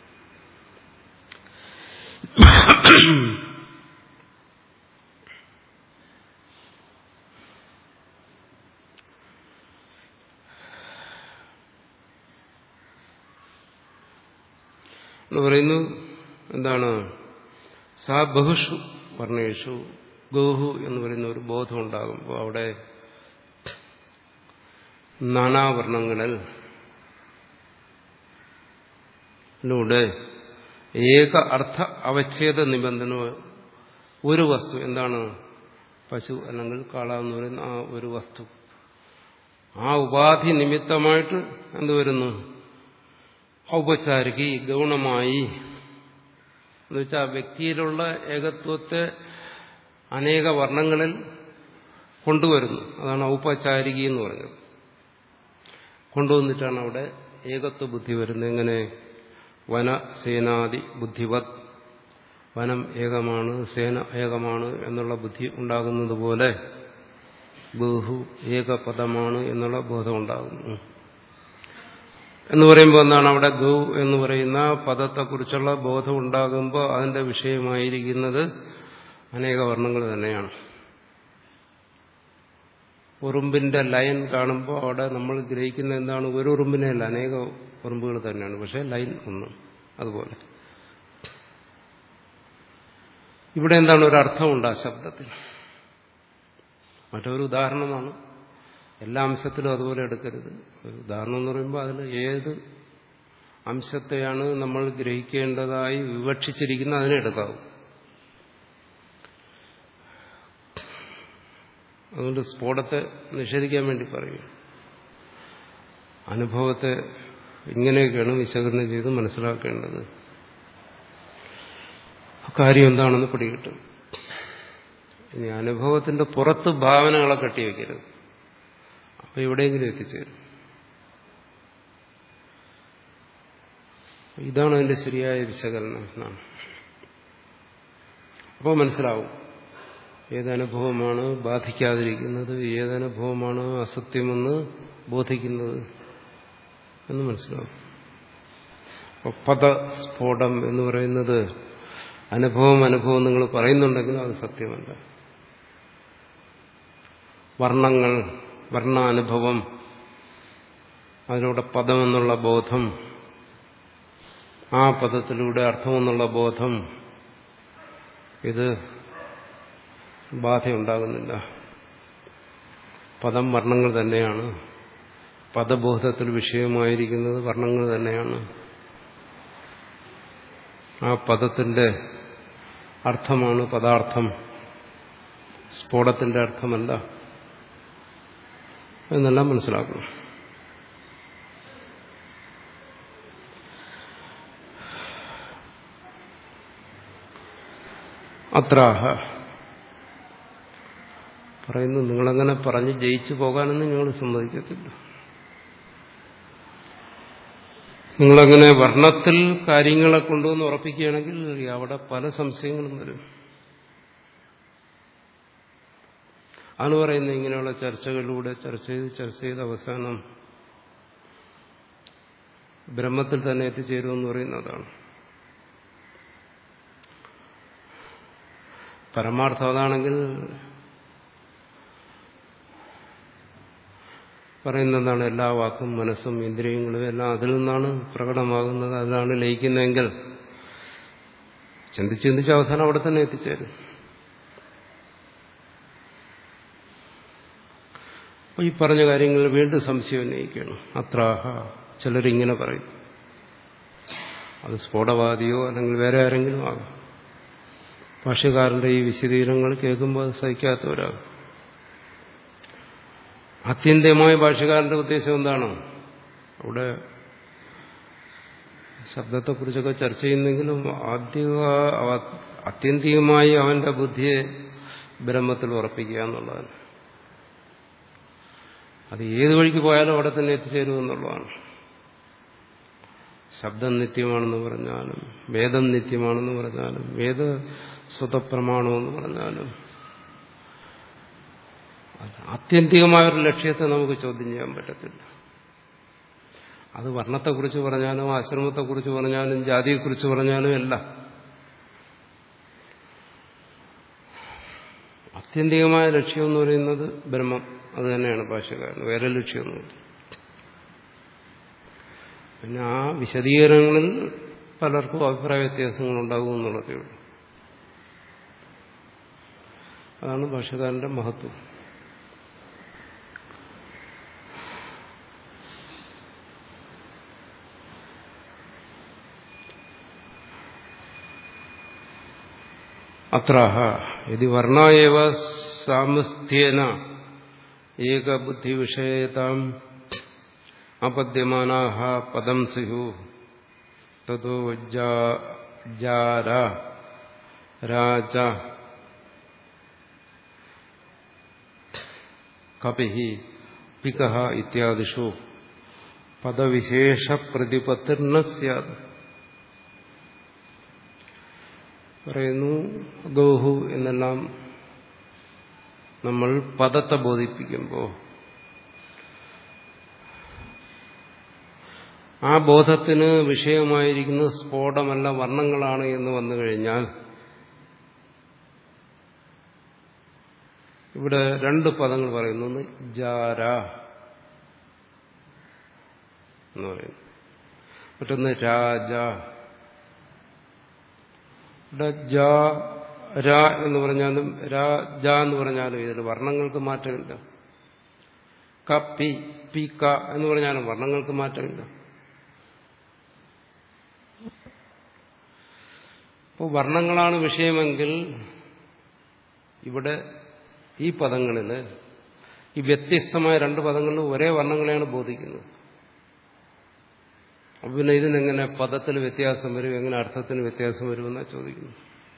എന്ന് പറയുന്നു എന്താണ് സാ ബഹുഷു വർണ്ണേഷു ഗോഹു എന്ന് പറയുന്ന ഒരു ബോധം ഉണ്ടാകുമ്പോൾ അവിടെ നാനാവർണ്ണങ്ങളിൽ ലൂടെ ഏക അർത്ഥ അവച്ഛേദ നിബന്ധന ഒരു വസ്തു എന്താണ് പശു അല്ലെങ്കിൽ കാള എന്ന് പറയുന്ന ആ ഒരു വസ്തു ആ ഉപാധി നിമിത്തമായിട്ട് എന്ത് വരുന്നു ഔപചാരിക ഗൗണമായി എന്നുവെച്ചാൽ വ്യക്തിയിലുള്ള ഏകത്വത്തെ അനേക വർണ്ണങ്ങളിൽ കൊണ്ടുവരുന്നു അതാണ് ഔപചാരിക എന്ന് പറഞ്ഞത് കൊണ്ടുവന്നിട്ടാണ് അവിടെ ഏകത്വ ബുദ്ധി വരുന്നത് എങ്ങനെ വന സേനാദി ബുദ്ധിവത് വനം ഏകമാണ് സേന ഏകമാണ് എന്നുള്ള ബുദ്ധി ഉണ്ടാകുന്നത് പോലെ ബഹു ഏകപദമാണ് എന്നുള്ള ബോധം ഉണ്ടാകുന്നു എന്ന് പറയുമ്പോൾ എന്താണ് അവിടെ ഗൗ എന്ന് പറയുന്ന പദത്തെക്കുറിച്ചുള്ള ബോധം ഉണ്ടാകുമ്പോൾ അതിന്റെ വിഷയമായിരിക്കുന്നത് അനേക വർണ്ണങ്ങൾ തന്നെയാണ് ഉറുമ്പിന്റെ ലൈൻ കാണുമ്പോൾ അവിടെ നമ്മൾ ഗ്രഹിക്കുന്ന എന്താണ് ഒരു ഉറുമ്പിനെയല്ല അനേക ഉറുമ്പുകൾ തന്നെയാണ് പക്ഷെ ലൈൻ ഒന്ന് അതുപോലെ ഇവിടെ എന്താണ് ഒരു അർത്ഥമുണ്ട് ആ ശബ്ദത്തിൽ മറ്റൊരു ഉദാഹരണമാണ് എല്ലാ അംശത്തിലും അതുപോലെ എടുക്കരുത് ഒരു ഉദാഹരണം എന്ന് പറയുമ്പോൾ അതിൽ ഏത് അംശത്തെയാണ് നമ്മൾ ഗ്രഹിക്കേണ്ടതായി വിവക്ഷിച്ചിരിക്കുന്നത് അതിനെ എടുക്കാവൂ അതുകൊണ്ട് സ്ഫോടത്തെ നിഷേധിക്കാൻ വേണ്ടി പറയും അനുഭവത്തെ ഇങ്ങനെയൊക്കെയാണ് വിശകലനം ചെയ്ത് മനസ്സിലാക്കേണ്ടത് കാര്യം എന്താണെന്ന് പിടികിട്ടും ഇനി അനുഭവത്തിന്റെ പുറത്ത് ഭാവനകളെ കെട്ടിവെക്കരുത് അപ്പൊ എവിടെയെങ്കിലും എത്തിച്ചേരും ഇതാണ് അതിന്റെ ശരിയായ വിശകലനം എന്നാണ് അപ്പോൾ മനസ്സിലാവും ഏതനുഭവമാണ് ബാധിക്കാതിരിക്കുന്നത് ഏതനുഭവമാണ് അസത്യമെന്ന് ബോധിക്കുന്നത് എന്ന് മനസ്സിലാവും അപ്പോൾ പദസ്ഫോടം എന്ന് പറയുന്നത് അനുഭവം അനുഭവം നിങ്ങൾ പറയുന്നുണ്ടെങ്കിലും അത് സത്യമല്ല വർണ്ണങ്ങൾ വർണ്ണാനുഭവം അതിലൂടെ പദമെന്നുള്ള ബോധം ആ പദത്തിലൂടെ അർത്ഥമെന്നുള്ള ബോധം ഇത് ബാധയുണ്ടാകുന്നില്ല പദം വർണ്ണങ്ങൾ തന്നെയാണ് പദബോധത്തിൽ വിഷയമായിരിക്കുന്നത് വർണ്ണങ്ങൾ തന്നെയാണ് ആ പദത്തിന്റെ അർത്ഥമാണ് പദാർത്ഥം സ്ഫോടത്തിന്റെ അർത്ഥമല്ല എന്നെല്ലാം മനസ്സിലാക്കണം അത്രാഹ പറയുന്നു നിങ്ങളങ്ങനെ പറഞ്ഞ് ജയിച്ചു പോകാനൊന്നും ഞങ്ങൾ സമ്മതിക്കത്തില്ല നിങ്ങളങ്ങനെ വർണ്ണത്തിൽ കാര്യങ്ങളെ കൊണ്ടുവന്ന് ഉറപ്പിക്കുകയാണെങ്കിൽ അവിടെ പല സംശയങ്ങളും വരും ആണ് പറയുന്നത് ഇങ്ങനെയുള്ള ചർച്ചകളിലൂടെ ചർച്ച ചെയ്ത് ചർച്ച ചെയ്ത് അവസാനം ബ്രഹ്മത്തിൽ തന്നെ എത്തിച്ചേരുമെന്ന് പറയുന്നതാണ് പരമാർത്ഥം അതാണെങ്കിൽ പറയുന്നതാണ് എല്ലാ വാക്കും മനസ്സും ഇന്ദ്രിയങ്ങളും എല്ലാം അതിൽ നിന്നാണ് പ്രകടമാകുന്നത് അതിലാണ് ലയിക്കുന്നതെങ്കിൽ ചിന്തിച്ച് ചിന്തിച്ച് അവസാനം അവിടെ തന്നെ എത്തിച്ചേരും അപ്പോൾ ഈ പറഞ്ഞ കാര്യങ്ങളിൽ വീണ്ടും സംശയം ഉന്നയിക്കണം അത്രാഹ ചിലരിങ്ങനെ പറയും അത് സ്ഫോടവാദിയോ അല്ലെങ്കിൽ വേറെ ആരെങ്കിലും ആകാം ഭാഷ്യക്കാരന്റെ ഈ വിശദീകരണങ്ങൾ കേൾക്കുമ്പോൾ അത് സഹിക്കാത്തവരാകും അത്യന്തികമായ ഭാഷകാരന്റെ ഉദ്ദേശം എന്താണ് അവിടെ ശബ്ദത്തെക്കുറിച്ചൊക്കെ ചർച്ച ചെയ്യുന്നെങ്കിലും ആദ്യ അത്യന്തികമായി അവന്റെ ബുദ്ധിയെ ബ്രഹ്മത്തിൽ ഉറപ്പിക്കുക എന്നുള്ളതാണ് അത് ഏത് വഴിക്ക് പോയാലും അവിടെ തന്നെ എത്തിച്ചേരുമെന്നുള്ളതാണ് ശബ്ദം നിത്യമാണെന്ന് പറഞ്ഞാലും വേദം നിത്യമാണെന്ന് പറഞ്ഞാലും വേദ സ്വതപ്രമാണമെന്ന് പറഞ്ഞാലും ആത്യന്തികമായ ഒരു ലക്ഷ്യത്തെ നമുക്ക് ചോദ്യം ചെയ്യാൻ പറ്റത്തില്ല അത് വർണ്ണത്തെക്കുറിച്ച് പറഞ്ഞാലും ആശ്രമത്തെക്കുറിച്ച് പറഞ്ഞാലും ജാതിയെക്കുറിച്ച് പറഞ്ഞാലും എല്ലാം ആത്യന്തികമായ ലക്ഷ്യം എന്ന് പറയുന്നത് ബ്രഹ്മം അത് തന്നെയാണ് ഭാഷകാരൻ വേറെ ലക്ഷ്യമൊന്നുമില്ല പിന്നെ ആ വിശദീകരണങ്ങളിൽ പലർക്കും അഭിപ്രായ വ്യത്യാസങ്ങൾ ഉണ്ടാകും എന്നുള്ളതേ ഉള്ളൂ അതാണ് ഭാഷകാരന്റെ മഹത്വം അത്രാഹ യതി വർണ്ണായവ സാമസ്ഥ്യേന ഏകബുദ്ധിവിഷയതാം അപദ്യമാനാഹ പദം സിഹു തതോ ജാര രാജ കപി പിക ഇത്യാദിഷു പദവിശേഷ പ്രതിപത്തിർണ സ്യാത് പറയുന്നു ഗൗഹു എന്നെല്ലാം നമ്മൾ പദത്തെ ബോധിപ്പിക്കുമ്പോൾ ആ ബോധത്തിന് വിഷയമായിരിക്കുന്ന സ്ഫോടമല്ല വർണ്ണങ്ങളാണ് എന്ന് വന്നു കഴിഞ്ഞാൽ ഇവിടെ രണ്ട് പദങ്ങൾ പറയുന്നു ഒന്ന് ജാര എന്ന് പറയുന്നു മറ്റൊന്ന് രാജ ഇവിടെ ജ ര എന്ന് പറഞ്ഞാലും രാ ജ എന്ന് പറഞ്ഞാലും ഇതിൽ വർണ്ണങ്ങൾക്ക് മാറ്റമില്ല ക പി പി ക എന്ന് പറഞ്ഞാലും വർണ്ണങ്ങൾക്ക് മാറ്റമില്ല അപ്പോൾ വർണ്ണങ്ങളാണ് വിഷയമെങ്കിൽ ഇവിടെ ഈ പദങ്ങളിൽ ഈ വ്യത്യസ്തമായ രണ്ട് പദങ്ങളിൽ ഒരേ വർണ്ണങ്ങളെയാണ് ബോധിക്കുന്നത് അപ്പൊ പിന്നെ ഇതിനെങ്ങനെ പദത്തിൽ വ്യത്യാസം വരും എങ്ങനെ അർത്ഥത്തിന് വ്യത്യാസം വരുമെന്നാണ് ചോദിക്കുന്നു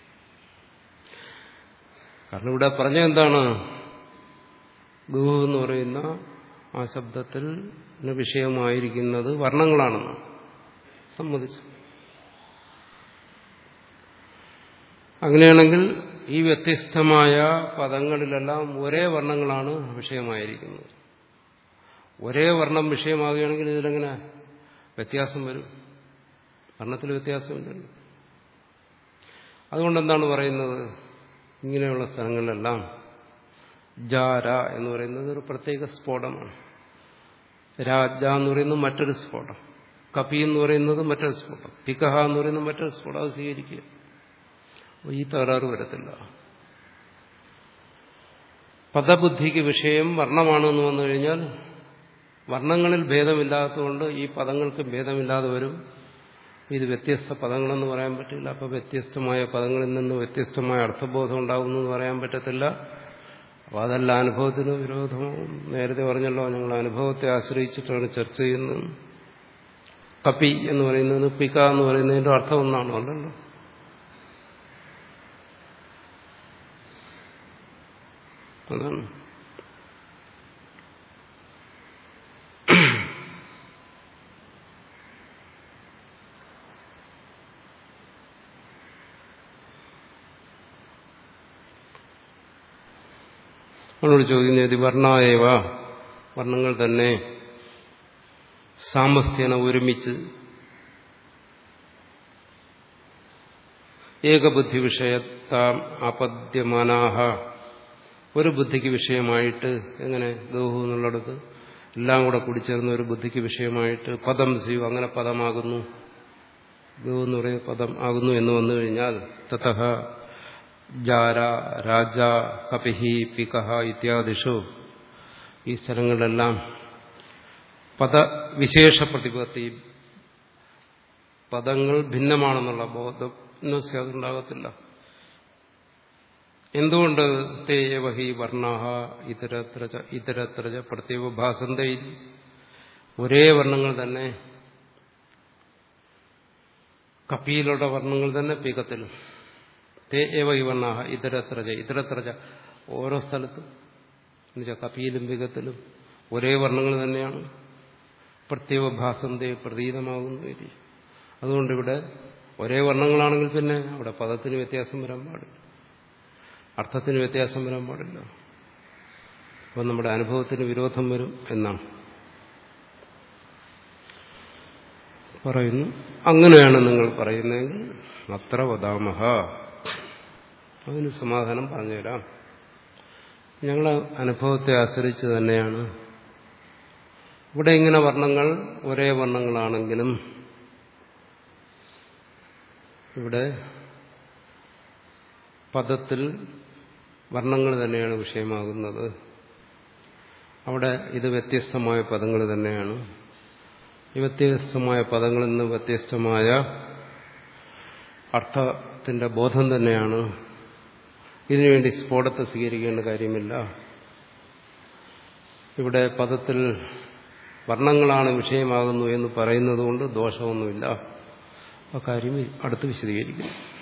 കാരണം ഇവിടെ പറഞ്ഞ എന്താണ് ഗുഹു എന്ന് പറയുന്ന ആ ശബ്ദത്തിൽ വിഷയമായിരിക്കുന്നത് വർണ്ണങ്ങളാണെന്ന് സമ്മതിച്ചു അങ്ങനെയാണെങ്കിൽ ഈ വ്യത്യസ്തമായ പദങ്ങളിലെല്ലാം ഒരേ വർണ്ണങ്ങളാണ് വിഷയമായിരിക്കുന്നത് ഒരേ വർണ്ണം വിഷയമാകുകയാണെങ്കിൽ ഇതിലെങ്ങനെ വ്യത്യാസം വരും വർണ്ണത്തിൽ വ്യത്യാസമില്ലല്ലോ അതുകൊണ്ട് എന്താണ് പറയുന്നത് ഇങ്ങനെയുള്ള സ്ഥലങ്ങളിലെല്ലാം ജാര എന്ന് പറയുന്നത് ഒരു പ്രത്യേക സ്ഫോടമാണ് രാജ എന്ന് പറയുന്നത് മറ്റൊരു സ്ഫോടം കപി എന്ന് പറയുന്നത് മറ്റൊരു സ്ഫോടം പിക്കഹ എന്ന് പറയുന്നത് മറ്റൊരു സ്ഫോടം അത് സ്വീകരിക്കുക ഈ തകരാറ് വരത്തില്ല പദബുദ്ധിക്ക് വിഷയം വർണ്ണമാണെന്ന് വന്നു കഴിഞ്ഞാൽ വർണ്ണങ്ങളിൽ ഭേദമില്ലാത്തതുകൊണ്ട് ഈ പദങ്ങൾക്ക് ഭേദമില്ലാതെ വരും ഇത് വ്യത്യസ്ത പദങ്ങളെന്ന് പറയാൻ പറ്റില്ല അപ്പോൾ വ്യത്യസ്തമായ പദങ്ങളിൽ നിന്ന് വ്യത്യസ്തമായ അർത്ഥബോധം ഉണ്ടാകുന്നു എന്ന് പറയാൻ പറ്റത്തില്ല അപ്പോൾ അതല്ല അനുഭവത്തിന് വിരോധമോ നേരത്തെ പറഞ്ഞല്ലോ ഞങ്ങൾ അനുഭവത്തെ ആശ്രയിച്ചിട്ടാണ് ചർച്ച ചെയ്യുന്നത് കപ്പി എന്ന് പറയുന്നത് പിക്ക എന്ന് പറയുന്നതിന്റെ അർത്ഥം ഒന്നാണോ അല്ലല്ലോ അതാണ് അവനോട് ചോദിക്കുന്നത് വർണ്ണായവ വർണ്ണങ്ങൾ തന്നെ സാമസ്ഥ്യന ഒരുമിച്ച് ഏകബുദ്ധി വിഷയത്താം അപദ്യമാനാഹ ഒരു ബുദ്ധിക്ക് വിഷയമായിട്ട് എങ്ങനെ ഗൗഹു എന്നുള്ളിടത്ത് എല്ലാം കൂടെ കൂടിച്ചേർന്ന ഒരു ബുദ്ധിക്ക് വിഷയമായിട്ട് പദം സ്യു അങ്ങനെ പദമാകുന്നു ഗോ എന്ന് പറയുന്ന പദം ആകുന്നു എന്ന് വന്നു കഴിഞ്ഞാൽ തതഹ ജാര രാജ കപിഹി പികഹ ഇത്യാദിഷു ഈ സ്ഥലങ്ങളിലെല്ലാം പദവിശേഷ പ്രതിപത്തി പദങ്ങൾ ഭിന്നമാണെന്നുള്ള ബോധം അതുണ്ടാകത്തില്ല എന്തുകൊണ്ട് തേയവഹി വർണ്ണാഹ ഇതരത്ര ഇതരത്ര പ്രത്യേക ഭാസന്തയിൽ ഒരേ വർണ്ണങ്ങൾ തന്നെ കപ്പിയിലുള്ള വർണ്ണങ്ങൾ തന്നെ പീകത്തിലും തേ ഏവ ഈ വർണ്ണാഹ ഇതരത്രജ ഇതരത്രജ ഓരോ സ്ഥലത്തും എന്നുവെച്ചാൽ കപ്പിയിലും പീകത്തിലും ഒരേ വർണ്ണങ്ങൾ തന്നെയാണ് പ്രത്യേക ഭാസന്തയെ പ്രതീതമാകുന്ന രീതി അതുകൊണ്ട് ഇവിടെ ഒരേ വർണ്ണങ്ങളാണെങ്കിൽ പിന്നെ അവിടെ പദത്തിന് വ്യത്യാസം വരാൻ പാടില്ല അർത്ഥത്തിന് വ്യത്യാസം വരാൻ പാടില്ല അപ്പം നമ്മുടെ അനുഭവത്തിന് വിരോധം വരും എന്നാണ് പറയുന്നു അങ്ങനെയാണ് നിങ്ങൾ പറയുന്നതെങ്കിൽ അത്ര വദാമഹ അതിന് സമാധാനം പറഞ്ഞുതരാം ഞങ്ങളെ അനുഭവത്തെ ആശ്രയിച്ച് തന്നെയാണ് ഇവിടെ ഇങ്ങനെ വർണ്ണങ്ങൾ ഒരേ വർണ്ണങ്ങളാണെങ്കിലും ഇവിടെ പദത്തിൽ വർണ്ണങ്ങൾ തന്നെയാണ് വിഷയമാകുന്നത് അവിടെ ഇത് വ്യത്യസ്തമായ പദങ്ങൾ തന്നെയാണ് ഈ വ്യത്യസ്തമായ പദങ്ങളിൽ നിന്ന് വ്യത്യസ്തമായ അർത്ഥത്തിന്റെ ബോധം തന്നെയാണ് ഇതിനുവേണ്ടി സ്ഫോടത്തെ സ്വീകരിക്കേണ്ട കാര്യമില്ല ഇവിടെ പദത്തിൽ വർണ്ണങ്ങളാണ് വിഷയമാകുന്നു എന്ന് പറയുന്നത് കൊണ്ട് ദോഷമൊന്നുമില്ല ആ കാര്യം അടുത്ത് വിശദീകരിക്കുന്നു